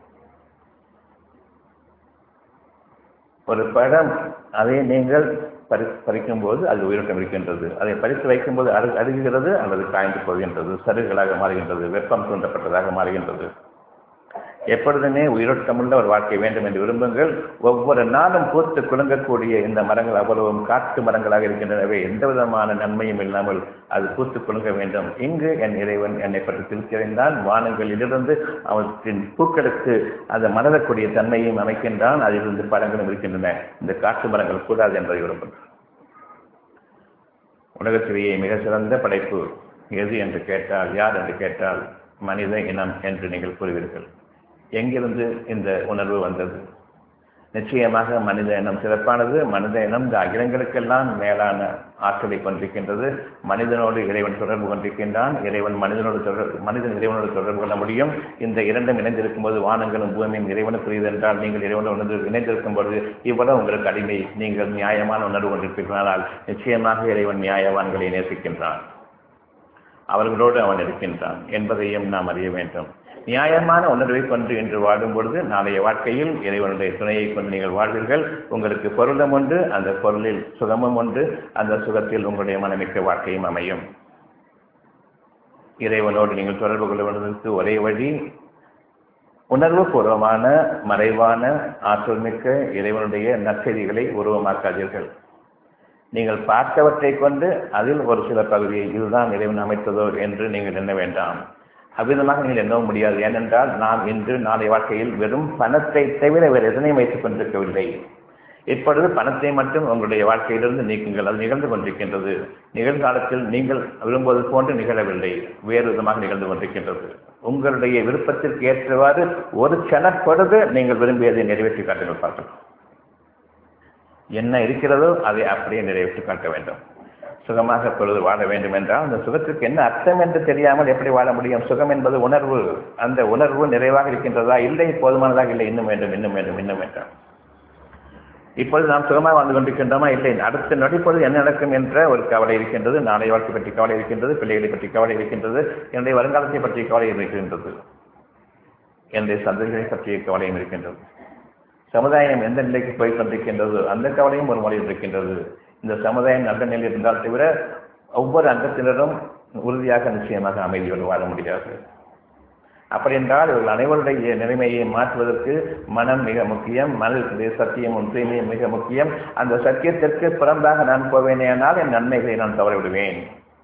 ஒரு படம் அதை நீங்கள் பறி பறிக்கும் போது அது உயிரோட்டம் இருக்கின்றது அதை பறித்து வைக்கும்போது அரு அருகுகிறது அல்லது காய்ந்து போகின்றது சருகுகளாக மாறுகின்றது வெப்பம் தூண்டப்பட்டதாக மாறுகின்றது எப்பொழுதுமே உயிரோட்டமுள்ள ஒரு வாழ்க்கை வேண்டும் என்று விரும்புங்கள் ஒவ்வொரு நாளும் பூத்து குலுங்கக்கூடிய இந்த மரங்கள் அவ்வளவும் காட்டு மரங்களாக இருக்கின்றனவே எந்த விதமான நன்மையும் இல்லாமல் அது பூத்து குலுங்க வேண்டும் இங்கு என் இறைவன் என்னை பற்றி திருக்கிறேன் வானங்களிலிருந்து அவற்றின் பூக்களுக்கு அந்த மலரக்கூடிய தன்மையும் அமைக்கின்றான் அதிலிருந்து பழங்களும் இருக்கின்றன இந்த காட்டு மரங்கள் கூடாது என்பதை விரும்புகிறேன் உலகத்திலேயே மிக சிறந்த படைப்பு எது என்று கேட்டால் யார் என்று கேட்டால் மனித இனம் என்று நீங்கள் கூறுவீர்கள் எங்கிருந்து இந்த உணர்வு வந்தது நிச்சயமாக மனித இனம் சிறப்பானது மனித இனம் இந்த அகிலங்களுக்கெல்லாம் மேலான ஆற்றலை கொண்டிருக்கின்றது மனிதனோடு இறைவன் தொடர்பு கொண்டிருக்கின்றான் இறைவன் மனிதனோடு தொடர் மனிதன் இறைவனோடு தொடர்பு கொள்ள முடியும் இந்த இரண்டும் இணைந்திருக்கும் போது வானங்களும் பூமியும் இறைவனுக்குரியது என்றால் நீங்கள் இறைவனோடு உணர்ந்து இணைந்திருக்கும் பொழுது இவ்வளவு உங்களுக்கு அடிமை நீங்கள் நியாயமான உணர்வு கொண்டிருப்பீர்களானால் நிச்சயமாக இறைவன் நியாயவான்களை நேசிக்கின்றான் அவர்களோடு அவன் இருக்கின்றான் என்பதையும் நாம் அறிய வேண்டும் நியாயமான உணர்வை கொண்டு இன்று வாடும் பொழுது நாளைய வாழ்க்கையில் இறைவனுடைய துணையை கொண்டு நீங்கள் வாழ்வீர்கள் உங்களுக்கு பொருளும் உண்டு அந்த பொருளில் சுகமும் உண்டு அந்த சுகத்தில் உங்களுடைய மனமிக்க வாழ்க்கையும் அமையும் இறைவனோடு நீங்கள் தொடர்பு கொள்வதற்கு ஒரே வழி உணர்வு பூர்வமான மறைவான ஆற்றல் மிக்க இறைவனுடைய நற்செய்திகளை உருவமாக்காதீர்கள் நீங்கள் பார்த்தவற்றை கொண்டு அதில் ஒரு சில பகுதியை இதுதான் இறைவன் அமைத்ததோ என்று நீங்கள் எண்ண வேண்டாம் அவ்விதமாக நீங்கள் எண்ணவும் முடியாது ஏனென்றால் நாம் இன்று நாளை வாழ்க்கையில் வெறும் பணத்தை தவிர வேறு எதனையும் வைத்துக் கொண்டிருக்கவில்லை இப்பொழுது பணத்தை மட்டும் உங்களுடைய வாழ்க்கையிலிருந்து நீக்குங்கள் அது நிகழ்ந்து கொண்டிருக்கின்றது நிகழ்காலத்தில் நீங்கள் விரும்புவது போன்று நிகழவில்லை வேறு விதமாக நிகழ்ந்து கொண்டிருக்கின்றது உங்களுடைய விருப்பத்திற்கு ஏற்றவாறு ஒரு கணப்பொழுது நீங்கள் விரும்பியதை நிறைவேற்றி காட்டுங்கள் பார்க்கலாம் என்ன இருக்கிறதோ அதை அப்படியே நிறைவேற்றி காட்ட வேண்டும் சுகமாக பொழுது வாழ வேண்டும் என்றால் அந்த சுகத்திற்கு என்ன அர்த்தம் என்று தெரியாமல் எப்படி வாழ முடியும் சுகம் என்பது உணர்வு அந்த உணர்வு நிறைவாக இருக்கின்றதா இல்லை போதுமானதாக இல்லை இன்னும் வேண்டும் இன்னும் வேண்டும் இன்னும் வேண்டும் இப்பொழுது நாம் சுகமாக வாழ்ந்து கொண்டிருக்கின்றோமா இல்லை அடுத்த நொடிப்பொழுது என்ன நடக்கும் என்ற ஒரு கவலை இருக்கின்றது நாளை வாழ்க்கை பற்றி கவலை இருக்கின்றது பிள்ளைகளை பற்றி கவலை இருக்கின்றது என்னுடைய வருங்காலத்தை பற்றிய கவலை இருக்கின்றது என்னுடைய சந்ததிகளை பற்றிய கவலையும் இருக்கின்றது சமுதாயம் எந்த நிலைக்கு போய் கொண்டிருக்கின்றது அந்த கவலையும் ஒரு மொழியில் இருக்கின்றது இந்த சமுதாயம் நல்ல நிலையில் இருந்தால் தவிர ஒவ்வொரு அங்கத்தினரும் உறுதியாக நிச்சயமாக அமைதியோடு வாழ முடியாது அப்படி என்றால் இவர்கள் அனைவருடைய நிலைமையை மாற்றுவதற்கு மனம் மிக முக்கியம் மனதிற்குரிய சத்தியமும் தூய்மையும் மிக முக்கியம் அந்த சத்தியத்திற்கு புறம்பாக நான் போவேனேயானால் என் நன்மைகளை நான் தவறவிடுவேன்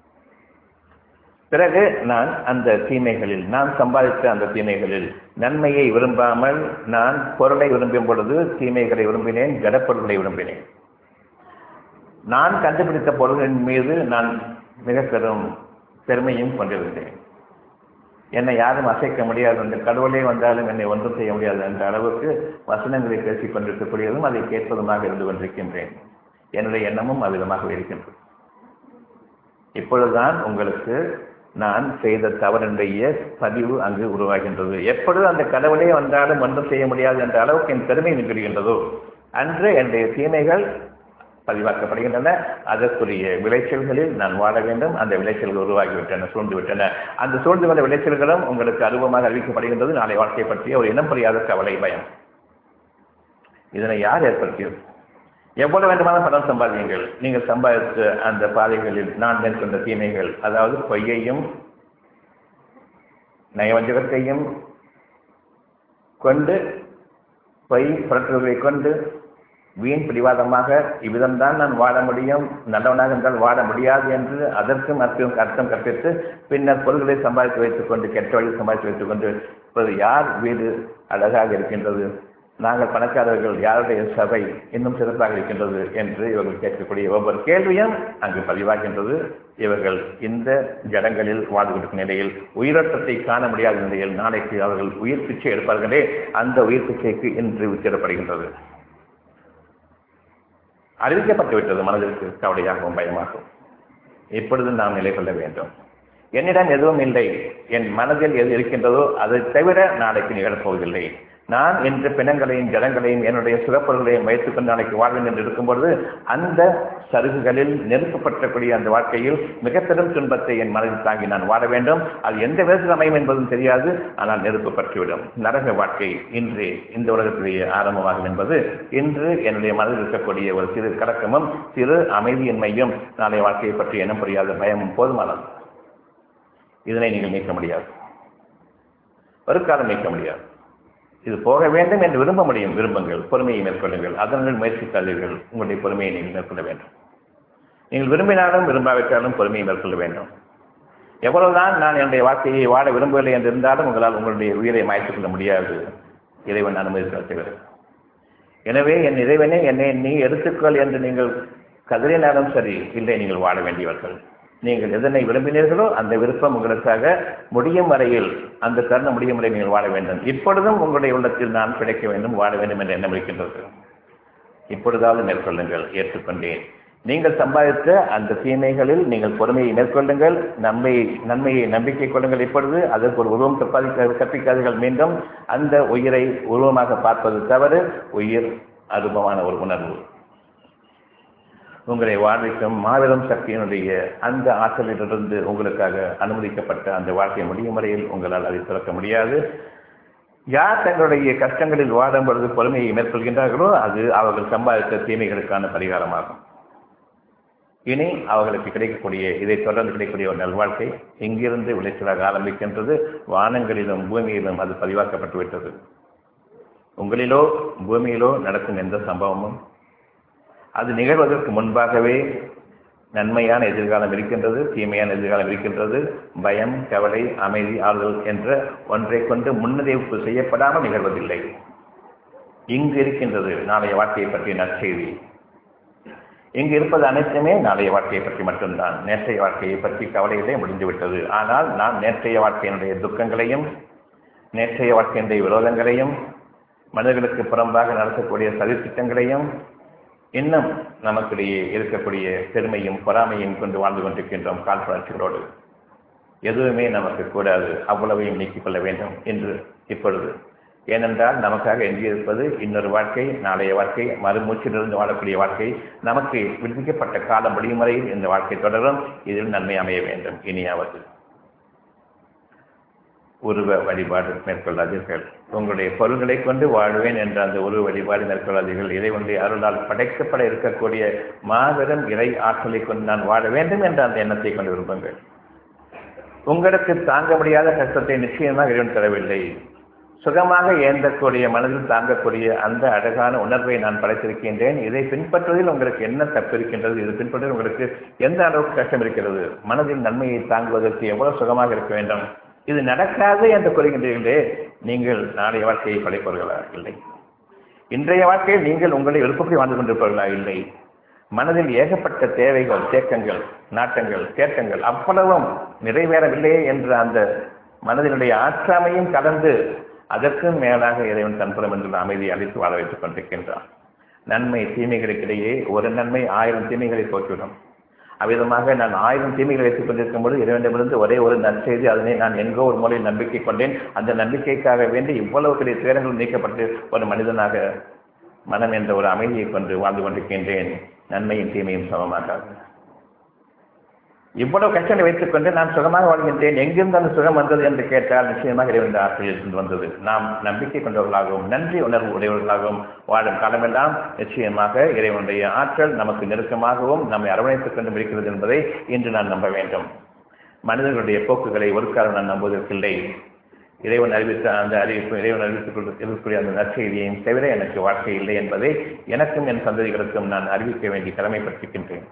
பிறகு நான் அந்த தீமைகளில் நான் சம்பாதித்த அந்த தீமைகளில் நன்மையை விரும்பாமல் நான் பொருளை விரும்பும் பொழுது தீமைகளை விரும்பினேன் ஜடப்பொருள்களை விரும்பினேன் நான் கண்டுபிடித்த பொருள்களின் மீது நான் மிக பெரும் பெருமையும் கொண்டிருந்தேன் என்னை யாரும் அசைக்க முடியாது அந்த கடவுளே வந்தாலும் என்னை ஒன்றும் செய்ய முடியாது என்ற அளவுக்கு வசனங்களை பேசிக் கொண்டிருக்கக்கூடியதும் அதை கேட்பதுமாக இருந்து கொண்டிருக்கின்றேன் என்னுடைய எண்ணமும் அவ்விதமாக இருக்கின்றது இப்பொழுதுதான் உங்களுக்கு நான் செய்த தவறுடைய பதிவு அங்கு உருவாகின்றது எப்பொழுது அந்த கடவுளே வந்தாலும் ஒன்றும் செய்ய முடியாது என்ற அளவுக்கு என் பெருமை நிகழ்கின்றதோ அன்று என்னுடைய தீமைகள் பதிவாக்கப்படுகின்றன அதற்குரிய விளைச்சல்களில் நான் வாழ வேண்டும் அந்த விளைச்சல்கள் உருவாகிவிட்டன சூழ்ந்து விட்டன அந்த சூழ்ந்து வந்த விளைச்சல்களும் உங்களுக்கு அருவமாக அறிவிக்கப்படுகின்றது நாளை வாழ்க்கை பற்றிய ஒரு இனம் புரியாத கவலை பயம் இதனை யார் ஏற்படுத்தியது எவ்வளவு வேண்டுமானாலும் பணம் சம்பாதியுங்கள் நீங்கள் சம்பாதித்த அந்த பாதைகளில் நான் மேற்கொண்ட தீமைகள் அதாவது பொய்யையும் நயவஞ்சகத்தையும் கொண்டு பொய் புரட்டுகளை கொண்டு வீண் பிடிவாதமாக இவ்விதம்தான் நான் வாழ முடியும் நல்லவனாக இருந்தால் வாழ முடியாது என்று அதற்கும் அர்த்தம் அர்த்தம் கற்பித்து பின்னர் பொருள்களை சம்பாதித்து வைத்துக் கொண்டு கெட்ட வழி சம்பாதித்து வைத்துக் கொண்டு இப்போது யார் வீடு அழகாக இருக்கின்றது நாங்கள் பணக்காரர்கள் யாருடைய சபை இன்னும் சிறப்பாக இருக்கின்றது என்று இவர்கள் கேட்கக்கூடிய ஒவ்வொரு கேள்வியும் அங்கு பதிவாகின்றது இவர்கள் இந்த ஜடங்களில் வாழ்ந்து கொண்டிருக்கும் நிலையில் உயிரோட்டத்தை காண முடியாத நிலையில் நாளைக்கு அவர்கள் உயிர் பிச்சை எடுப்பார்களே அந்த உயிர் பிச்சைக்கு இன்று வித்திடப்படுகின்றது அறிவிக்கப்பட்டு விட்டது மனதிற்கு கவலையாகவும் பயமாகவும் இப்பொழுது நாம் நிலை கொள்ள வேண்டும் என்னிடம் எதுவும் இல்லை என் மனதில் எது இருக்கின்றதோ அதை தவிர நாளைக்கு நிகழப்போவதில்லை நான் இன்று பிணங்களையும் ஜடங்களையும் என்னுடைய சுகப்பொருள்களையும் வைத்துக் கொண்டு நாளைக்கு வாழ்வேன் என்று இருக்கும்பொழுது அந்த சருகுகளில் நெருக்கப்பட்டக்கூடிய அந்த வாழ்க்கையில் மிக பெரும் துன்பத்தை என் மனதில் தாங்கி நான் வாழ வேண்டும் அது எந்த விதத்தில் அமையும் என்பதும் தெரியாது ஆனால் நெருப்பு பற்றிவிடும் நரக வாழ்க்கை இன்று இந்த உலகத்திலேயே ஆரம்பமாகும் என்பது இன்று என்னுடைய மனதில் இருக்கக்கூடிய ஒரு சிறு கலக்கமும் சிறு அமைதியின்மையும் நாளைய வாழ்க்கையை பற்றி எண்ணம் புரியாத பயமும் போதுமானது இதனை நீங்கள் நீக்க முடியாது ஒரு காலம் நீக்க முடியாது இது போக வேண்டும் என்று விரும்ப முடியும் விரும்புங்கள் பொறுமையை மேற்கொள்ளுங்கள் அதனுடன் முயற்சிக்காதீர்கள் உங்களுடைய பொறுமையை நீங்கள் மேற்கொள்ள வேண்டும் நீங்கள் விரும்பினாலும் விரும்பாவிட்டாலும் பொறுமையை மேற்கொள்ள வேண்டும் எவ்வளவுதான் நான் என்னுடைய வாழ்க்கையை வாழ விரும்பவில்லை என்று இருந்தாலும் உங்களால் உங்களுடைய உயிரை மாய்த்துக் கொள்ள முடியாது இறைவன் அனுமதித்தால் தவிர எனவே என் இறைவனே என்னை நீ எடுத்துக்கொள் என்று நீங்கள் கதறினாலும் சரி இல்லை நீங்கள் வாழ வேண்டியவர்கள் நீங்கள் எதனை விரும்பினீர்களோ அந்த விருப்பம் உங்களுக்காக முடியும் வரையில் அந்த தருணம் முடியும் வரை நீங்கள் வாழ வேண்டும் இப்பொழுதும் உங்களுடைய உள்ளத்தில் நான் கிடைக்க வேண்டும் வாழ வேண்டும் என்று எண்ணம் இருக்கின்றது இப்பொழுதாவது மேற்கொள்ளுங்கள் ஏற்றுக்கொண்டேன் நீங்கள் சம்பாதித்த அந்த தீமைகளில் நீங்கள் பொறுமையை மேற்கொள்ளுங்கள் நன்மை நன்மையை நம்பிக்கை கொள்ளுங்கள் இப்பொழுது அதற்கு ஒரு உருவம் கற்பாதிக்க கற்பிக்காதீர்கள் மீண்டும் அந்த உயிரை உருவமாக பார்ப்பது தவறு உயிர் அருபமான ஒரு உணர்வு உங்களை வாழ்விக்கும் மாபெரும் சக்தியினுடைய அந்த ஆற்றலிலிருந்து உங்களுக்காக அனுமதிக்கப்பட்ட அந்த வாழ்க்கை முடியும் வரையில் உங்களால் அதை திறக்க முடியாது யார் தங்களுடைய கஷ்டங்களில் வாடும் பொழுது பொறுமையை மேற்கொள்கின்றார்களோ அது அவர்கள் சம்பாதித்த தீமைகளுக்கான பரிகாரமாகும் இனி அவர்களுக்கு கிடைக்கக்கூடிய இதை தொடர்ந்து கிடைக்கக்கூடிய ஒரு நல்வாழ்க்கை இங்கிருந்து விளைச்சலாக ஆரம்பிக்கின்றது வானங்களிலும் பூமியிலும் அது பதிவாக்கப்பட்டு விட்டது உங்களிலோ பூமியிலோ நடக்கும் எந்த சம்பவமும் அது நிகழ்வதற்கு முன்பாகவே நன்மையான எதிர்காலம் இருக்கின்றது தீமையான எதிர்காலம் இருக்கின்றது பயம் கவலை அமைதி ஆறுதல் என்ற ஒன்றை கொண்டு முன்னறிவிப்பு செய்யப்படாமல் நிகழ்வதில்லை இங்கு இருக்கின்றது நாளைய வாழ்க்கையை பற்றிய நற்செய்தி இங்கு இருப்பது அனைத்துமே நாளைய வாழ்க்கையை பற்றி மட்டும்தான் நேற்றைய வாழ்க்கையை பற்றி கவலையிலே முடிந்துவிட்டது ஆனால் நாம் நேற்றைய வாழ்க்கையினுடைய துக்கங்களையும் நேற்றைய வாழ்க்கையினுடைய விரோதங்களையும் மனிதர்களுக்கு புறம்பாக நடத்தக்கூடிய சதித்திட்டங்களையும் இன்னும் நமக்கிடையே இருக்கக்கூடிய பெருமையும் பொறாமையும் கொண்டு வாழ்ந்து கொண்டிருக்கின்றோம் காழ்ப்புணர்ச்சிகளோடு எதுவுமே நமக்கு கூடாது அவ்வளவையும் நீக்கிக் கொள்ள வேண்டும் என்று இப்பொழுது ஏனென்றால் நமக்காக எஞ்சியிருப்பது இன்னொரு வாழ்க்கை நாளைய வாழ்க்கை மறுமூச்சிலிருந்து வாழக்கூடிய வாழ்க்கை நமக்கு விதிக்கப்பட்ட காலம் முடியும் வரையில் இந்த வாழ்க்கை தொடரும் இதில் நன்மை அமைய வேண்டும் இனியாவது உருவ வழிபாடு மேற்கொள்ளாதீர்கள் உங்களுடைய பொருள்களை கொண்டு வாழ்வேன் என்ற அந்த உருவ வழிபாடு மேற்கொள்ளாதீர்கள் இறைவனுடைய அருளால் படைக்கப்பட இருக்கக்கூடிய மாபெரும் இறை ஆற்றலை கொண்டு நான் வாழ வேண்டும் என்ற அந்த எண்ணத்தை கொண்டு விரும்புங்கள் உங்களுக்கு தாங்க முடியாத கஷ்டத்தை நிச்சயமாக இறைவன் தரவில்லை சுகமாக ஏந்தக்கூடிய மனதில் தாங்கக்கூடிய அந்த அழகான உணர்வை நான் படைத்திருக்கின்றேன் இதை பின்பற்றுவதில் உங்களுக்கு என்ன தப்பு இருக்கின்றது இது பின்பற்றுவதில் உங்களுக்கு எந்த அளவுக்கு கஷ்டம் இருக்கிறது மனதில் நன்மையை தாங்குவதற்கு எவ்வளவு சுகமாக இருக்க வேண்டும் இது நடக்காது என்று கூறுகின்றீர்களே நீங்கள் நாளைய வாழ்க்கையை படைப்பவர்களா இல்லை இன்றைய வாழ்க்கையில் நீங்கள் உங்களை விருப்பப்படி வாழ்ந்து கொண்டிருப்பவர்களா இல்லை மனதில் ஏகப்பட்ட தேவைகள் தேக்கங்கள் நாட்டங்கள் தேக்கங்கள் அவ்வளவும் நிறைவேறவில்லையே என்ற அந்த மனதினுடைய ஆற்றாமையும் கலந்து அதற்கும் மேலாக இறைவன் தன்புறம் என்ற அமைதியை அளித்து வாழ வைத்துக் கொண்டிருக்கின்றான் நன்மை தீமைகளுக்கிடையே ஒரு நன்மை ஆயிரம் தீமைகளை போக்கிவிடும் அவ்விதமாக நான் ஆயிரம் தீமைகளை வைத்துக் கொண்டிருக்கும் போது இறைவனிடமிருந்து ஒரே ஒரு நற்செய்தி அதனை நான் எங்கோ ஒரு முறையில் நம்பிக்கை கொண்டேன் அந்த நம்பிக்கைக்காக வேண்டி இவ்வளவு பெரிய துயரங்கள் நீக்கப்பட்டு ஒரு மனிதனாக மனம் என்ற ஒரு அமைதியை கொண்டு வாழ்ந்து கொண்டிருக்கின்றேன் நன்மையும் தீமையும் சமமாகாது இவ்வளவு கஷ்டங்களை வைத்துக் கொண்டு நான் சுகமாக வாழ்கின்றேன் எங்கிருந்து அந்த சுகம் வந்தது என்று கேட்டால் நிச்சயமாக இறைவன் ஆசிரியர் வந்தது நாம் நம்பிக்கை கொண்டவர்களாகவும் நன்றி உணர்வு உடையவர்களாகவும் வாழும் காலமெல்லாம் நிச்சயமாக இறைவனுடைய ஆற்றல் நமக்கு நெருக்கமாகவும் நம்மை அரவணைத்துக் கொண்டும் இருக்கிறது என்பதை இன்று நான் நம்ப வேண்டும் மனிதர்களுடைய போக்குகளை ஒரு காலம் நான் நம்புவதற்கில்லை இறைவன் அறிவித்த அந்த அறிவிப்பு இறைவன் அறிவித்துக் கொண்டு இருக்கக்கூடிய அந்த நற்செய்தியையும் தவிர எனக்கு வாழ்க்கை இல்லை என்பதை எனக்கும் என் சந்ததிகளுக்கும் நான் அறிவிக்க வேண்டிய கடமைப்பட்டிருக்கின்றேன்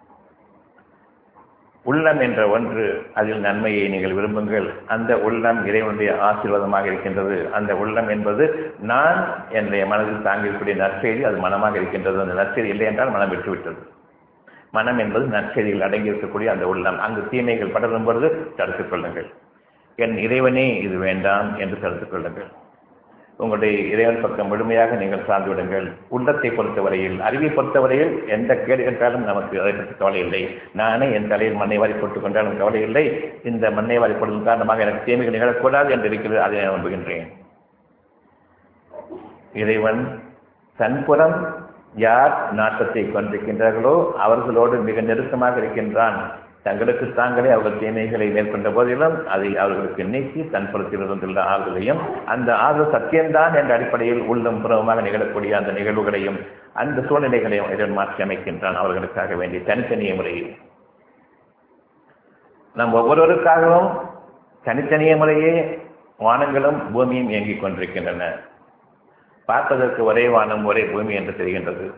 உள்ளம் என்ற ஒன்று அதில் நன்மையை நீங்கள் விரும்புங்கள் அந்த உள்ளம் இறைவனுடைய ஆசீர்வாதமாக இருக்கின்றது அந்த உள்ளம் என்பது நான் என்னுடைய மனதில் தாங்கியிருக்கக்கூடிய நற்செய்தி அது மனமாக இருக்கின்றது அந்த நற்செய்தி இல்லை என்றால் மனம் விட்டுவிட்டது மனம் என்பது நற்செய்திகள் அடங்கியிருக்கக்கூடிய அந்த உள்ளம் அங்கு தீமைகள் படரும் பொழுது தடுத்துக் கொள்ளுங்கள் என் இறைவனே இது வேண்டாம் என்று தடுத்துக் கொள்ளுங்கள் உங்களுடைய இறைவன் பக்கம் முழுமையாக நீங்கள் சார்ந்து விடுங்கள் உள்ளத்தை பொறுத்தவரையில் அறிவை பொறுத்தவரையில் எந்த கேடு கேட்டாலும் நமக்கு அதை பற்றி கவலை இல்லை நானே என் தலையில் மண்ணை வாரி போட்டுக் கொண்டாலும் கவலை இல்லை இந்த மண்ணை வாரி போடுவதன் காரணமாக எனக்கு தீமைகள் நிகழக்கூடாது என்று இருக்கிறது அதை நான் நம்புகின்றேன் இறைவன் தன்புறம் யார் நாட்டத்தை கொண்டிருக்கின்றார்களோ அவர்களோடு மிக நெருக்கமாக இருக்கின்றான் தங்களுக்கு தாங்களே அவர்கள் தீமைகளை மேற்கொண்ட போதிலும் அதை அவர்களுக்கு நீக்கி தன் புறத்தில் இருந்துள்ள ஆறுதலையும் அந்த ஆறுதல் சத்தியம்தான் என்ற அடிப்படையில் உள்ளம் புறமாக நிகழக்கூடிய அந்த நிகழ்வுகளையும் அந்த சூழ்நிலைகளையும் இதன் மாற்றி அமைக்கின்றான் அவர்களுக்காக வேண்டி தனித்தனிய முறையில் நம் ஒவ்வொருவருக்காகவும் தனித்தனிய முறையே வானங்களும் பூமியும் இயங்கிக் கொண்டிருக்கின்றன பார்ப்பதற்கு ஒரே வானம் ஒரே பூமி என்று தெரிகின்றது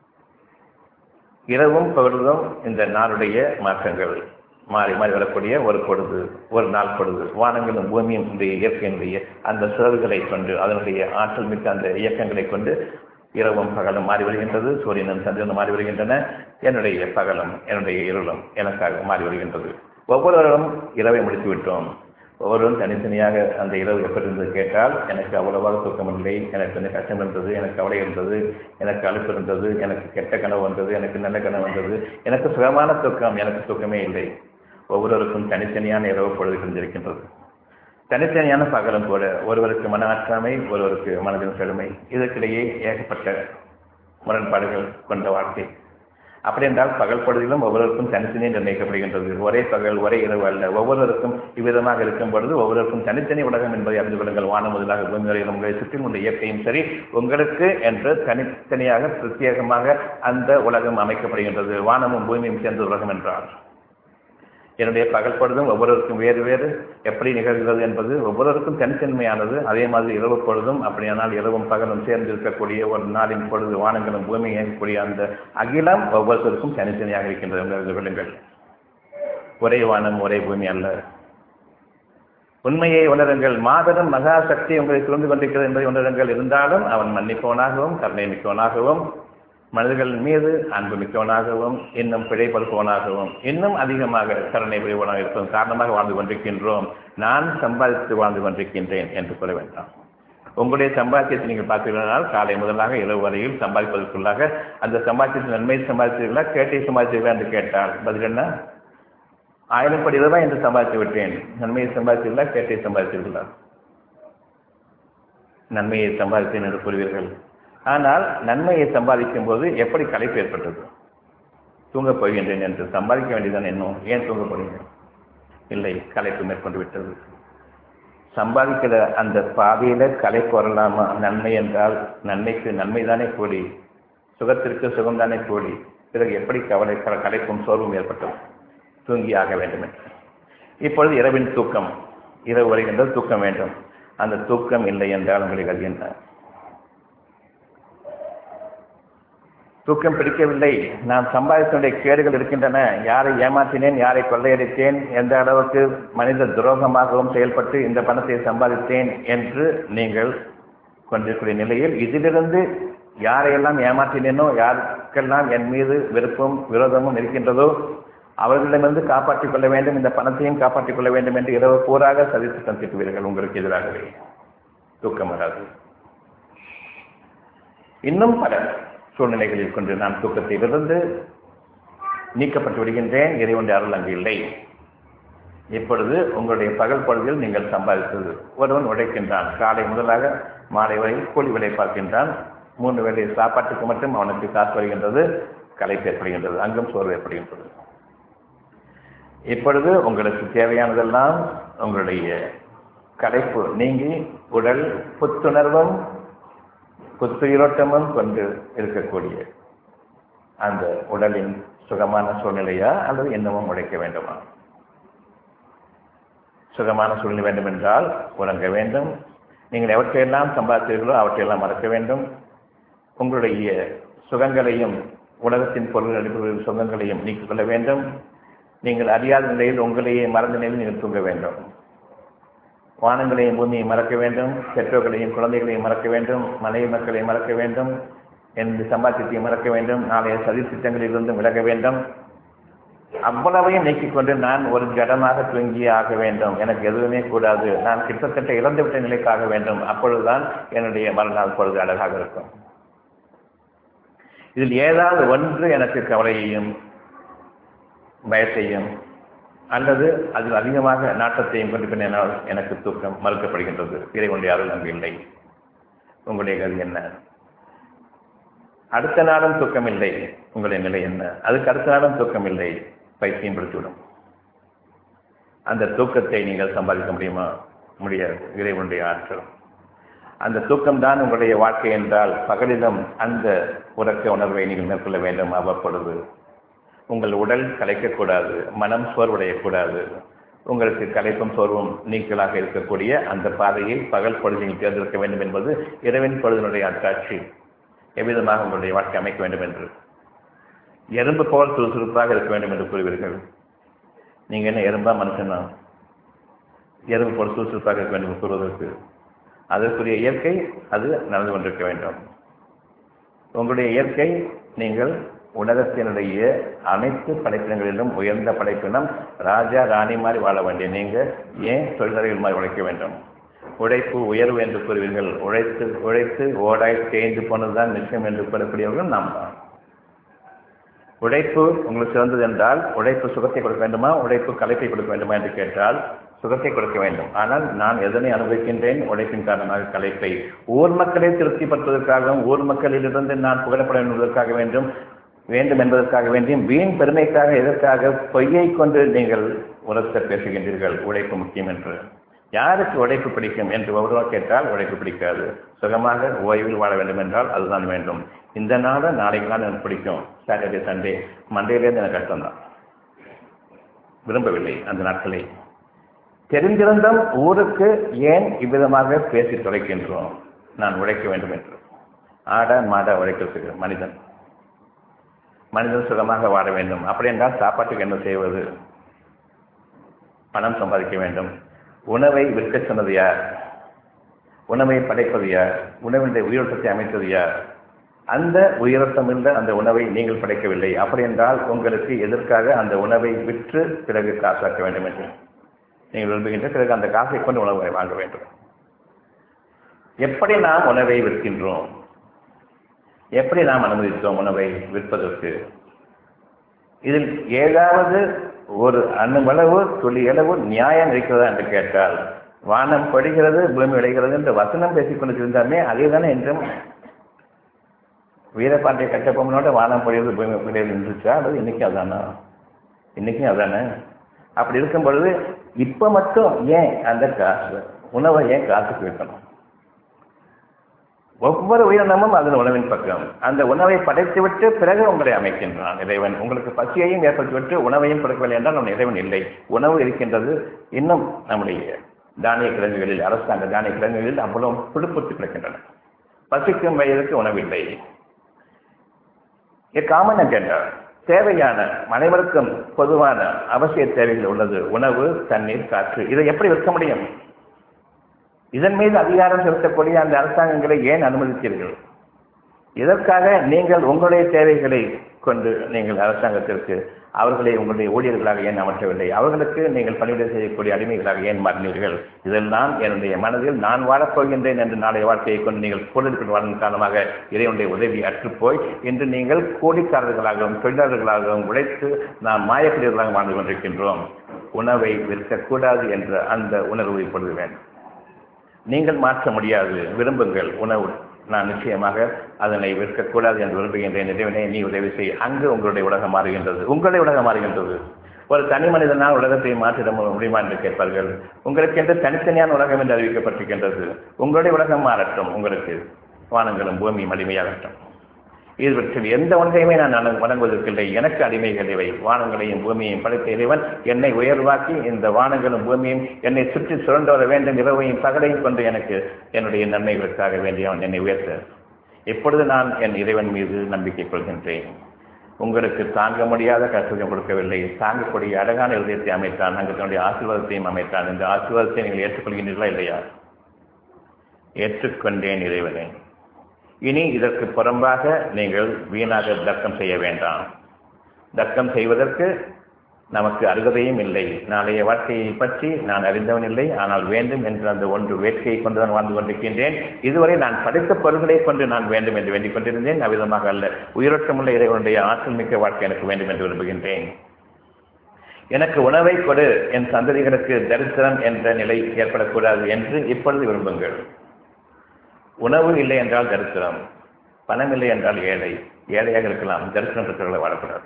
இரவும் பகலும் இந்த நாளுடைய மாற்றங்கள் மாறி மாறி வரக்கூடிய ஒரு பொழுது ஒரு நாள் பொழுது வானங்களும் பூமியும் இந்த இயற்கையினுடைய அந்த சுழல்களை கொண்டு அதனுடைய ஆற்றல் மிக்க அந்த இயக்கங்களை கொண்டு இரவும் பகலும் மாறி வருகின்றது சூரியனும் சந்திரனும் மாறி வருகின்றன என்னுடைய பகலும் என்னுடைய இருளும் எனக்காக மாறி வருகின்றது ஒவ்வொருவரும் இரவை முடித்து விட்டோம் ஒவ்வொருவரும் தனித்தனியாக அந்த இரவு எப்படி இருந்தது கேட்டால் எனக்கு அவ்வளவாக தூக்கம் இல்லை எனக்கு கொஞ்சம் கஷ்டம் இருந்தது எனக்கு கவலை இருந்தது எனக்கு அலுப்பு இருந்தது எனக்கு கெட்ட கனவு வந்தது எனக்கு நல்ல கனவு வந்தது எனக்கு சுகமான தூக்கம் எனக்கு தூக்கமே இல்லை ஒவ்வொருவருக்கும் தனித்தனியான இரவு பொழுதுகள் இருக்கின்றது தனித்தனியான பகலும் கூட ஒருவருக்கு மன ஆற்றாமை ஒருவருக்கு மனதின் செழுமை இதற்கிடையே ஏகப்பட்ட முரண்பாடுகள் கொண்ட வாழ்க்கை அப்படி என்றால் பகல் பொழுதிலும் ஒவ்வொருவருக்கும் தனித்தனியே நிர்ணயிக்கப்படுகின்றது ஒரே பகல் ஒரே இரவு அல்ல ஒவ்வொருவருக்கும் இவ்விதமாக இருக்கும் பொழுது ஒவ்வொருவருக்கும் தனித்தனி உலகம் என்பதை அறிந்து கொள்ளுங்கள் வானம் முதலாக பூமி வரையில் உங்களை சுற்றி உள்ள இயற்கையும் சரி உங்களுக்கு என்று தனித்தனியாக பிரத்யேகமாக அந்த உலகம் அமைக்கப்படுகின்றது வானமும் பூமியும் சேர்ந்த உலகம் என்றார் என்னுடைய பகல் பொழுதும் ஒவ்வொருவருக்கும் வேறு வேறு எப்படி நிகழ்கிறது என்பது ஒவ்வொருவருக்கும் தனித்தன்மையானது அதே மாதிரி இரவு பொழுதும் அப்படியானால் இரவும் பகலும் சேர்ந்து இருக்கக்கூடிய ஒரு நாளின் பொழுது வானங்களும் பூமி இயங்கக்கூடிய அந்த அகிலம் ஒவ்வொருத்தருக்கும் தனித்தனியாக இருக்கின்றது கொள்ளுங்கள் ஒரே வானம் ஒரே பூமி அல்ல உண்மையை உணருங்கள் மாபெரும் மகா சக்தி உங்களை சுரந்து கொண்டிருக்கிறது என்பதை உணருங்கள் இருந்தாலும் அவன் மன்னிப்பவனாகவும் கருணை மிக்கவனாகவும் மனிதர்கள் மீது அன்பு மிக்கவனாகவும் இன்னும் பிழைப்படுப்பவனாகவும் இன்னும் அதிகமாக கருணை புரிவனாக இருக்கும் காரணமாக வாழ்ந்து கொண்டிருக்கின்றோம் நான் சம்பாதித்து வாழ்ந்து கொண்டிருக்கின்றேன் என்று சொல்ல வேண்டாம் உங்களுடைய சம்பாத்தியத்தை நீங்கள் பார்த்தீர்களால் காலை முதலாக இரவு வரையில் சம்பாதிப்பதற்குள்ளாக அந்த சம்பாத்தியத்தின் நன்மை சம்பாதித்தீர்களா கேட்டை சம்பாதித்தீர்களா என்று கேட்டால் பதில் என்ன ஆயிரம் கோடி ரூபாய் என்று சம்பாதித்து விட்டேன் நன்மையை சம்பாதித்தீர்களா கேட்டை சம்பாதித்தீர்களா நன்மையை சம்பாதித்தேன் என்று கூறுவீர்கள் ஆனால் நன்மையை சம்பாதிக்கும் போது எப்படி களைப்பு ஏற்பட்டது தூங்கப் போகின்றேன் என்று சம்பாதிக்க வேண்டியதான் இன்னும் ஏன் தூங்க போறீங்க இல்லை களைப்பு மேற்கொண்டு விட்டது சம்பாதிக்கிற அந்த பாதையில களைப்பு வரலாமா நன்மை என்றால் நன்மைக்கு நன்மை தானே கூடி சுகத்திற்கு சுகம்தானே கூடி பிறகு எப்படி கவலை களைப்பும் சோர்வும் ஏற்பட்டது தூங்கி ஆக வேண்டும் என்று இப்பொழுது இரவின் தூக்கம் இரவு வருகின்றது தூக்கம் வேண்டும் அந்த தூக்கம் இல்லை என்றால் உங்களுக்கு வருகின்றார் தூக்கம் பிடிக்கவில்லை நான் சம்பாதித்தனுடைய கேடுகள் இருக்கின்றன யாரை ஏமாற்றினேன் யாரை கொள்ளையடித்தேன் எந்த அளவுக்கு மனித துரோகமாகவும் செயல்பட்டு இந்த பணத்தை சம்பாதித்தேன் என்று நீங்கள் கொண்டிருக்கிற நிலையில் இதிலிருந்து யாரையெல்லாம் ஏமாற்றினேனோ யாருக்கெல்லாம் என் மீது விருப்பம் விரோதமும் இருக்கின்றதோ அவர்களிடமிருந்து காப்பாற்றிக் கொள்ள வேண்டும் இந்த பணத்தையும் காப்பாற்றிக் கொள்ள வேண்டும் என்று இரவு பூராக சதித்து தந்திட்டுவீர்கள் உங்களுக்கு எதிராகவே தூக்கம் வராது இன்னும் பல சூழ்நிலைகளில் கொண்டு நான் தூக்கத்திலிருந்து நீக்கப்பட்டு விடுகின்றேன் இறைவனுடைய அருள் அங்கு இல்லை இப்பொழுது உங்களுடைய பகல் பொழுதில் நீங்கள் சம்பாதித்தது ஒருவன் உழைக்கின்றான் காலை முதலாக மாலை வரையில் கூலி விலை பார்க்கின்றான் மூன்று வேலை சாப்பாட்டுக்கு மட்டும் அவனுக்கு காசு வருகின்றது களைப்பு ஏற்படுகின்றது அங்கும் சோர்வு ஏற்படுகின்றது இப்பொழுது உங்களுக்கு தேவையானதெல்லாம் உங்களுடைய களைப்பு நீங்கி உடல் புத்துணர்வும் புத்துயிரோட்டமும் கொண்டு இருக்கக்கூடிய அந்த உடலின் சுகமான சூழ்நிலையா அல்லது இன்னமும் உழைக்க வேண்டுமா சுகமான சூழ்நிலை வேண்டும் என்றால் உறங்க வேண்டும் நீங்கள் எவற்றையெல்லாம் சம்பாதித்தீர்களோ அவற்றையெல்லாம் மறக்க வேண்டும் உங்களுடைய சுகங்களையும் உலகத்தின் பொருள் அடிப்படையில் சுகங்களையும் நீக்கிக் கொள்ள வேண்டும் நீங்கள் அறியாத நிலையில் உங்களையே மறந்த நிலையில் நீங்கள் தூங்க வேண்டும் வானங்களையும் பூமியை மறக்க வேண்டும் பெற்றோர்களையும் குழந்தைகளையும் மறக்க வேண்டும் மனைவி மக்களை மறக்க வேண்டும் எனது சம்பாத்தியத்தையும் மறக்க வேண்டும் நாளைய சதி திட்டங்களிலிருந்து விலக வேண்டும் அவ்வளவையும் நீக்கிக் கொண்டு நான் ஒரு ஜடமாக தூங்கியே ஆக வேண்டும் எனக்கு எதுவுமே கூடாது நான் கிட்டத்தட்ட இறந்துவிட்ட நிலைக்காக வேண்டும் அப்பொழுதுதான் என்னுடைய மறுநாள் பொழுது அழகாக இருக்கும் இதில் ஏதாவது ஒன்று எனக்கு கவலையையும் பயத்தையும் அல்லது அதில் அதிகமாக நாட்டத்தையும் கொண்டு பின்னால் எனக்கு தூக்கம் மறுக்கப்படுகின்றது இறைவனுடைய அருள் அங்கு இல்லை உங்களுடைய கதி என்ன அடுத்த நாளும் தூக்கம் இல்லை உங்களுடைய நிலை என்ன அதுக்கு அடுத்த நாளும் தூக்கம் இல்லை பைத்தியம் பிடித்துவிடும் அந்த தூக்கத்தை நீங்கள் சம்பாதிக்க முடியுமா முடியாது இறைவனுடைய ஆற்றல் அந்த தூக்கம்தான் உங்களுடைய வாழ்க்கை என்றால் பகலிலும் அந்த உறக்க உணர்வை நீங்கள் மேற்கொள்ள வேண்டும் அவ்வப்பொழுது உங்கள் உடல் கலைக்கக்கூடாது மனம் சோர்வடையக்கூடாது உங்களுக்கு கலைப்பும் சோர்வும் நீக்கலாக இருக்கக்கூடிய அந்த பாதையை பகல் பொழுதில் தேர்ந்தெடுக்க வேண்டும் என்பது இரவின் பொழுதினுடைய அத்தாட்சி எவ்விதமாக உங்களுடைய வாழ்க்கை அமைக்க வேண்டும் என்று எறும்பு போல் சுறுசுறுப்பாக இருக்க வேண்டும் என்று கூறுவீர்கள் நீங்கள் என்ன எறும்பா மனுஷனா எறும்பு போல் சுறுசுறுப்பாக இருக்க வேண்டும் என்று கூறுவதற்கு அதற்குரிய இயற்கை அது நடந்து கொண்டிருக்க வேண்டும் உங்களுடைய இயற்கை நீங்கள் உலகத்தினுடைய அனைத்து படைப்பினங்களிலும் உயர்ந்த படைப்பினம் ராஜா ராணி மாதிரி வாழ வேண்டிய நீங்கள் ஏன் தொழிலாளர்கள் மாதிரி உழைக்க வேண்டும் உழைப்பு உயர்வு என்று கூறுவீர்கள் உழைத்து உழைத்து ஓடாய் தேய்ந்து போனதுதான் நிச்சயம் என்று கூறக்கூடியவர்கள் நாம் தான் உழைப்பு உங்களுக்கு சிறந்தது என்றால் உழைப்பு சுகத்தை கொடுக்க வேண்டுமா உழைப்பு கலைப்பை கொடுக்க வேண்டுமா என்று கேட்டால் சுகத்தை கொடுக்க வேண்டும் ஆனால் நான் எதனை அனுபவிக்கின்றேன் உழைப்பின் காரணமாக கலைப்பை ஊர் மக்களை திருப்திப்படுத்துவதற்காகவும் ஊர் மக்களிலிருந்து நான் புகழப்பட என்பதற்காக வேண்டும் வேண்டும் என்பதற்காக வேண்டியும் வீண் பெருமைக்காக எதற்காக பொய்யை கொண்டு நீங்கள் உரத்த பேசுகின்றீர்கள் உழைப்பு முக்கியம் என்று யாருக்கு உழைப்பு பிடிக்கும் என்று ஒருவர் கேட்டால் உழைப்பு பிடிக்காது சுகமாக ஓய்வில் வாழ வேண்டும் என்றால் அதுதான் வேண்டும் இந்த நாளை நாளைக்கு நாள் எனக்கு பிடிக்கும் சாட்டர்டே சண்டே மண்டேலேருந்து எனக்கு கஷ்டம்தான் விரும்பவில்லை அந்த நாட்களை தெரிந்திருந்தும் ஊருக்கு ஏன் இவ்விதமாக பேசி தொலைக்கின்றோம் நான் உழைக்க வேண்டும் என்று ஆட மாட உழைக்கிறதுக்கு மனிதன் மனிதன் சுகமாக வாழ வேண்டும் அப்படி என்றால் சாப்பாட்டுக்கு என்ன செய்வது பணம் சம்பாதிக்க வேண்டும் உணவை விற்க சொன்னது யார் உணவை படைப்பது யார் உணவினுடைய உயிரோட்டத்தை அமைத்தது யார் அந்த உயிரோட்டம் இருந்த அந்த உணவை நீங்கள் படைக்கவில்லை அப்படி என்றால் உங்களுக்கு எதற்காக அந்த உணவை விற்று பிறகு காசாக்க வேண்டும் என்று நீங்கள் விரும்புகின்ற பிறகு அந்த காசை கொண்டு உணவை வாங்க வேண்டும் எப்படி நாம் உணவை விற்கின்றோம் எப்படி நாம் அனுமதித்தோம் உணவை விற்பதற்கு இதில் ஏதாவது ஒரு அணுவளவு துளி அளவு நியாயம் இருக்கிறதா என்று கேட்டால் வானம் படுகிறது பூமி விளைகிறது என்று வசனம் பேசிக்கொண்டு இருந்தாமே அதே தானே என்றும் வீரபாண்டிய கட்டபொம்மனோட வானம் பொழியது பூமி விளையாது இருந்துச்சா அல்லது இன்னைக்கு அதானா இன்னைக்கும் அதானே அப்படி இருக்கும் பொழுது இப்போ மட்டும் ஏன் அந்த காசு உணவை ஏன் காசுக்கு வைக்கணும் ஒவ்வொரு உயிரினமும் அதன் உணவின் பக்கம் அந்த உணவை படைத்துவிட்டு பிறகு உங்களை அமைக்கின்றான் இறைவன் உங்களுக்கு பசியையும் ஏற்படுத்திவிட்டு உணவையும் கொடுக்கவில்லை என்றால் நம் இறைவன் இல்லை உணவு இருக்கின்றது இன்னும் நம்முடைய தானிய கிழங்குகளில் அரசாங்க தானிய கிழங்குகளில் அவ்வளவு துடுப்புத்து கிடக்கின்றன பசிக்கும் வயதுக்கு உணவில்லை காமன் என்றார் தேவையான அனைவருக்கும் பொதுவான அவசிய தேவைகள் உள்ளது உணவு தண்ணீர் காற்று இதை எப்படி விற்க முடியும் இதன் மீது அதிகாரம் செலுத்தக்கூடிய அந்த அரசாங்கங்களை ஏன் அனுமதித்தீர்கள் இதற்காக நீங்கள் உங்களுடைய தேவைகளை கொண்டு நீங்கள் அரசாங்கத்திற்கு அவர்களை உங்களுடைய ஊழியர்களாக ஏன் அமர்த்தவில்லை அவர்களுக்கு நீங்கள் பணிவிடை செய்யக்கூடிய அடிமைகளாக ஏன் மாறினீர்கள் இதெல்லாம் என்னுடைய மனதில் நான் வாழப்போகின்றேன் என்று நாளைய வாழ்க்கையை கொண்டு நீங்கள் கூடுதல் வாழ்ந்த காரணமாக இறைவனுடைய உதவி அற்றுப்போய் இன்று நீங்கள் கூலிக்காரர்களாகவும் தொழிலாளர்களாகவும் உழைத்து நாம் மாயப்பிரியர்களாக வாழ்ந்து கொண்டிருக்கின்றோம் உணவை விற்கக்கூடாது என்ற அந்த உணர்வு இப்பொழுது வேண்டும் நீங்கள் மாற்ற முடியாது விரும்புங்கள் உணவு நான் நிச்சயமாக அதனை விற்கக்கூடாது என்று விரும்புகின்றேன் இறைவனே நீ உதவி செய் அங்கு உங்களுடைய உலகம் மாறுகின்றது உங்களுடைய உலகம் மாறுகின்றது ஒரு தனி மனிதனால் உலகத்தை மாற்றிட முடியுமா என்று கேட்பார்கள் உங்களுக்கு என்று தனித்தனியான உலகம் என்று அறிவிக்கப்பட்டிருக்கின்றது உங்களுடைய உலகம் மாறட்டும் உங்களுக்கு வானங்களும் பூமியும் அடிமையாகட்டும் இவற்றில் எந்த ஒன்றையுமே நான் வணங்குவதற்கில்லை எனக்கு அடிமைகள் இவை வானங்களையும் பூமியையும் படைத்த இறைவன் என்னை உயர்வாக்கி இந்த வானங்களும் பூமியும் என்னை சுற்றி சுரண்டு வர வேண்டும் இரவையும் பகலையும் கொண்டு எனக்கு என்னுடைய நன்மைகளுக்காக வேண்டியவன் என்னை உயர்த்த இப்பொழுது நான் என் இறைவன் மீது நம்பிக்கை கொள்கின்றேன் உங்களுக்கு தாங்க முடியாத கஷ்டம் கொடுக்கவில்லை தாங்கக்கூடிய அழகான இருதயத்தை அமைத்தான் அங்கு தன்னுடைய ஆசீர்வாதத்தையும் அமைத்தான் இந்த ஆசீர்வாதத்தை நீங்கள் ஏற்றுக்கொள்கின்றீர்களா இல்லையா ஏற்றுக்கொண்டேன் இறைவனே இனி இதற்கு புறம்பாக நீங்கள் வீணாக தர்க்கம் செய்ய வேண்டாம் தர்க்கம் செய்வதற்கு நமக்கு அருகதையும் இல்லை நாளைய வாழ்க்கையை பற்றி நான் அறிந்தவன் இல்லை ஆனால் வேண்டும் என்ற அந்த ஒன்று வேட்கையை கொண்டுதான் வாழ்ந்து கொண்டிருக்கின்றேன் இதுவரை நான் படித்த பொருள்களை கொண்டு நான் வேண்டும் என்று வேண்டிக் கொண்டிருந்தேன் அவ்விதமாக அல்ல உயிரோட்டமுள்ள இறைவனுடைய ஆற்றல் மிக்க வாழ்க்கை எனக்கு வேண்டும் என்று விரும்புகின்றேன் எனக்கு உணவை கொடு என் சந்ததிகளுக்கு தரிசனம் என்ற நிலை ஏற்படக்கூடாது என்று இப்பொழுது விரும்புங்கள் உணவு இல்லை என்றால் தரிசனம் பணம் இல்லை என்றால் ஏழை ஏழையாக இருக்கலாம் தரிசனம் இருக்கிறவர்களை வாழக்கூடாது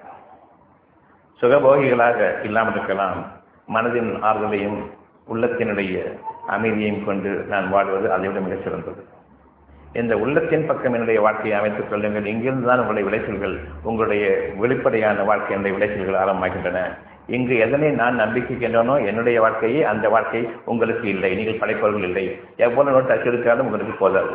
சுகபோகிகளாக இல்லாமல் இருக்கலாம் மனதின் ஆறுதலையும் உள்ளத்தினுடைய அமைதியையும் கொண்டு நான் வாழ்வது அதை விட மிகச் சிறந்தது இந்த உள்ளத்தின் பக்கம் என்னுடைய வாழ்க்கையை அமைத்துக் கொள்ளுங்கள் இங்கிருந்து தான் உங்களுடைய விளைச்சல்கள் உங்களுடைய வெளிப்படையான வாழ்க்கை என்ற விளைச்சல்கள் ஆரம்பமாகின்றன இங்கு எதனை நான் நம்பிக்கைக்கின்றனோ என்னுடைய வாழ்க்கையை அந்த வாழ்க்கை உங்களுக்கு இல்லை நீங்கள் படைப்பவர்கள் இல்லை எவ்வளவு நோட்டு அச்சிருக்காலும் உங்களுக்கு போதாது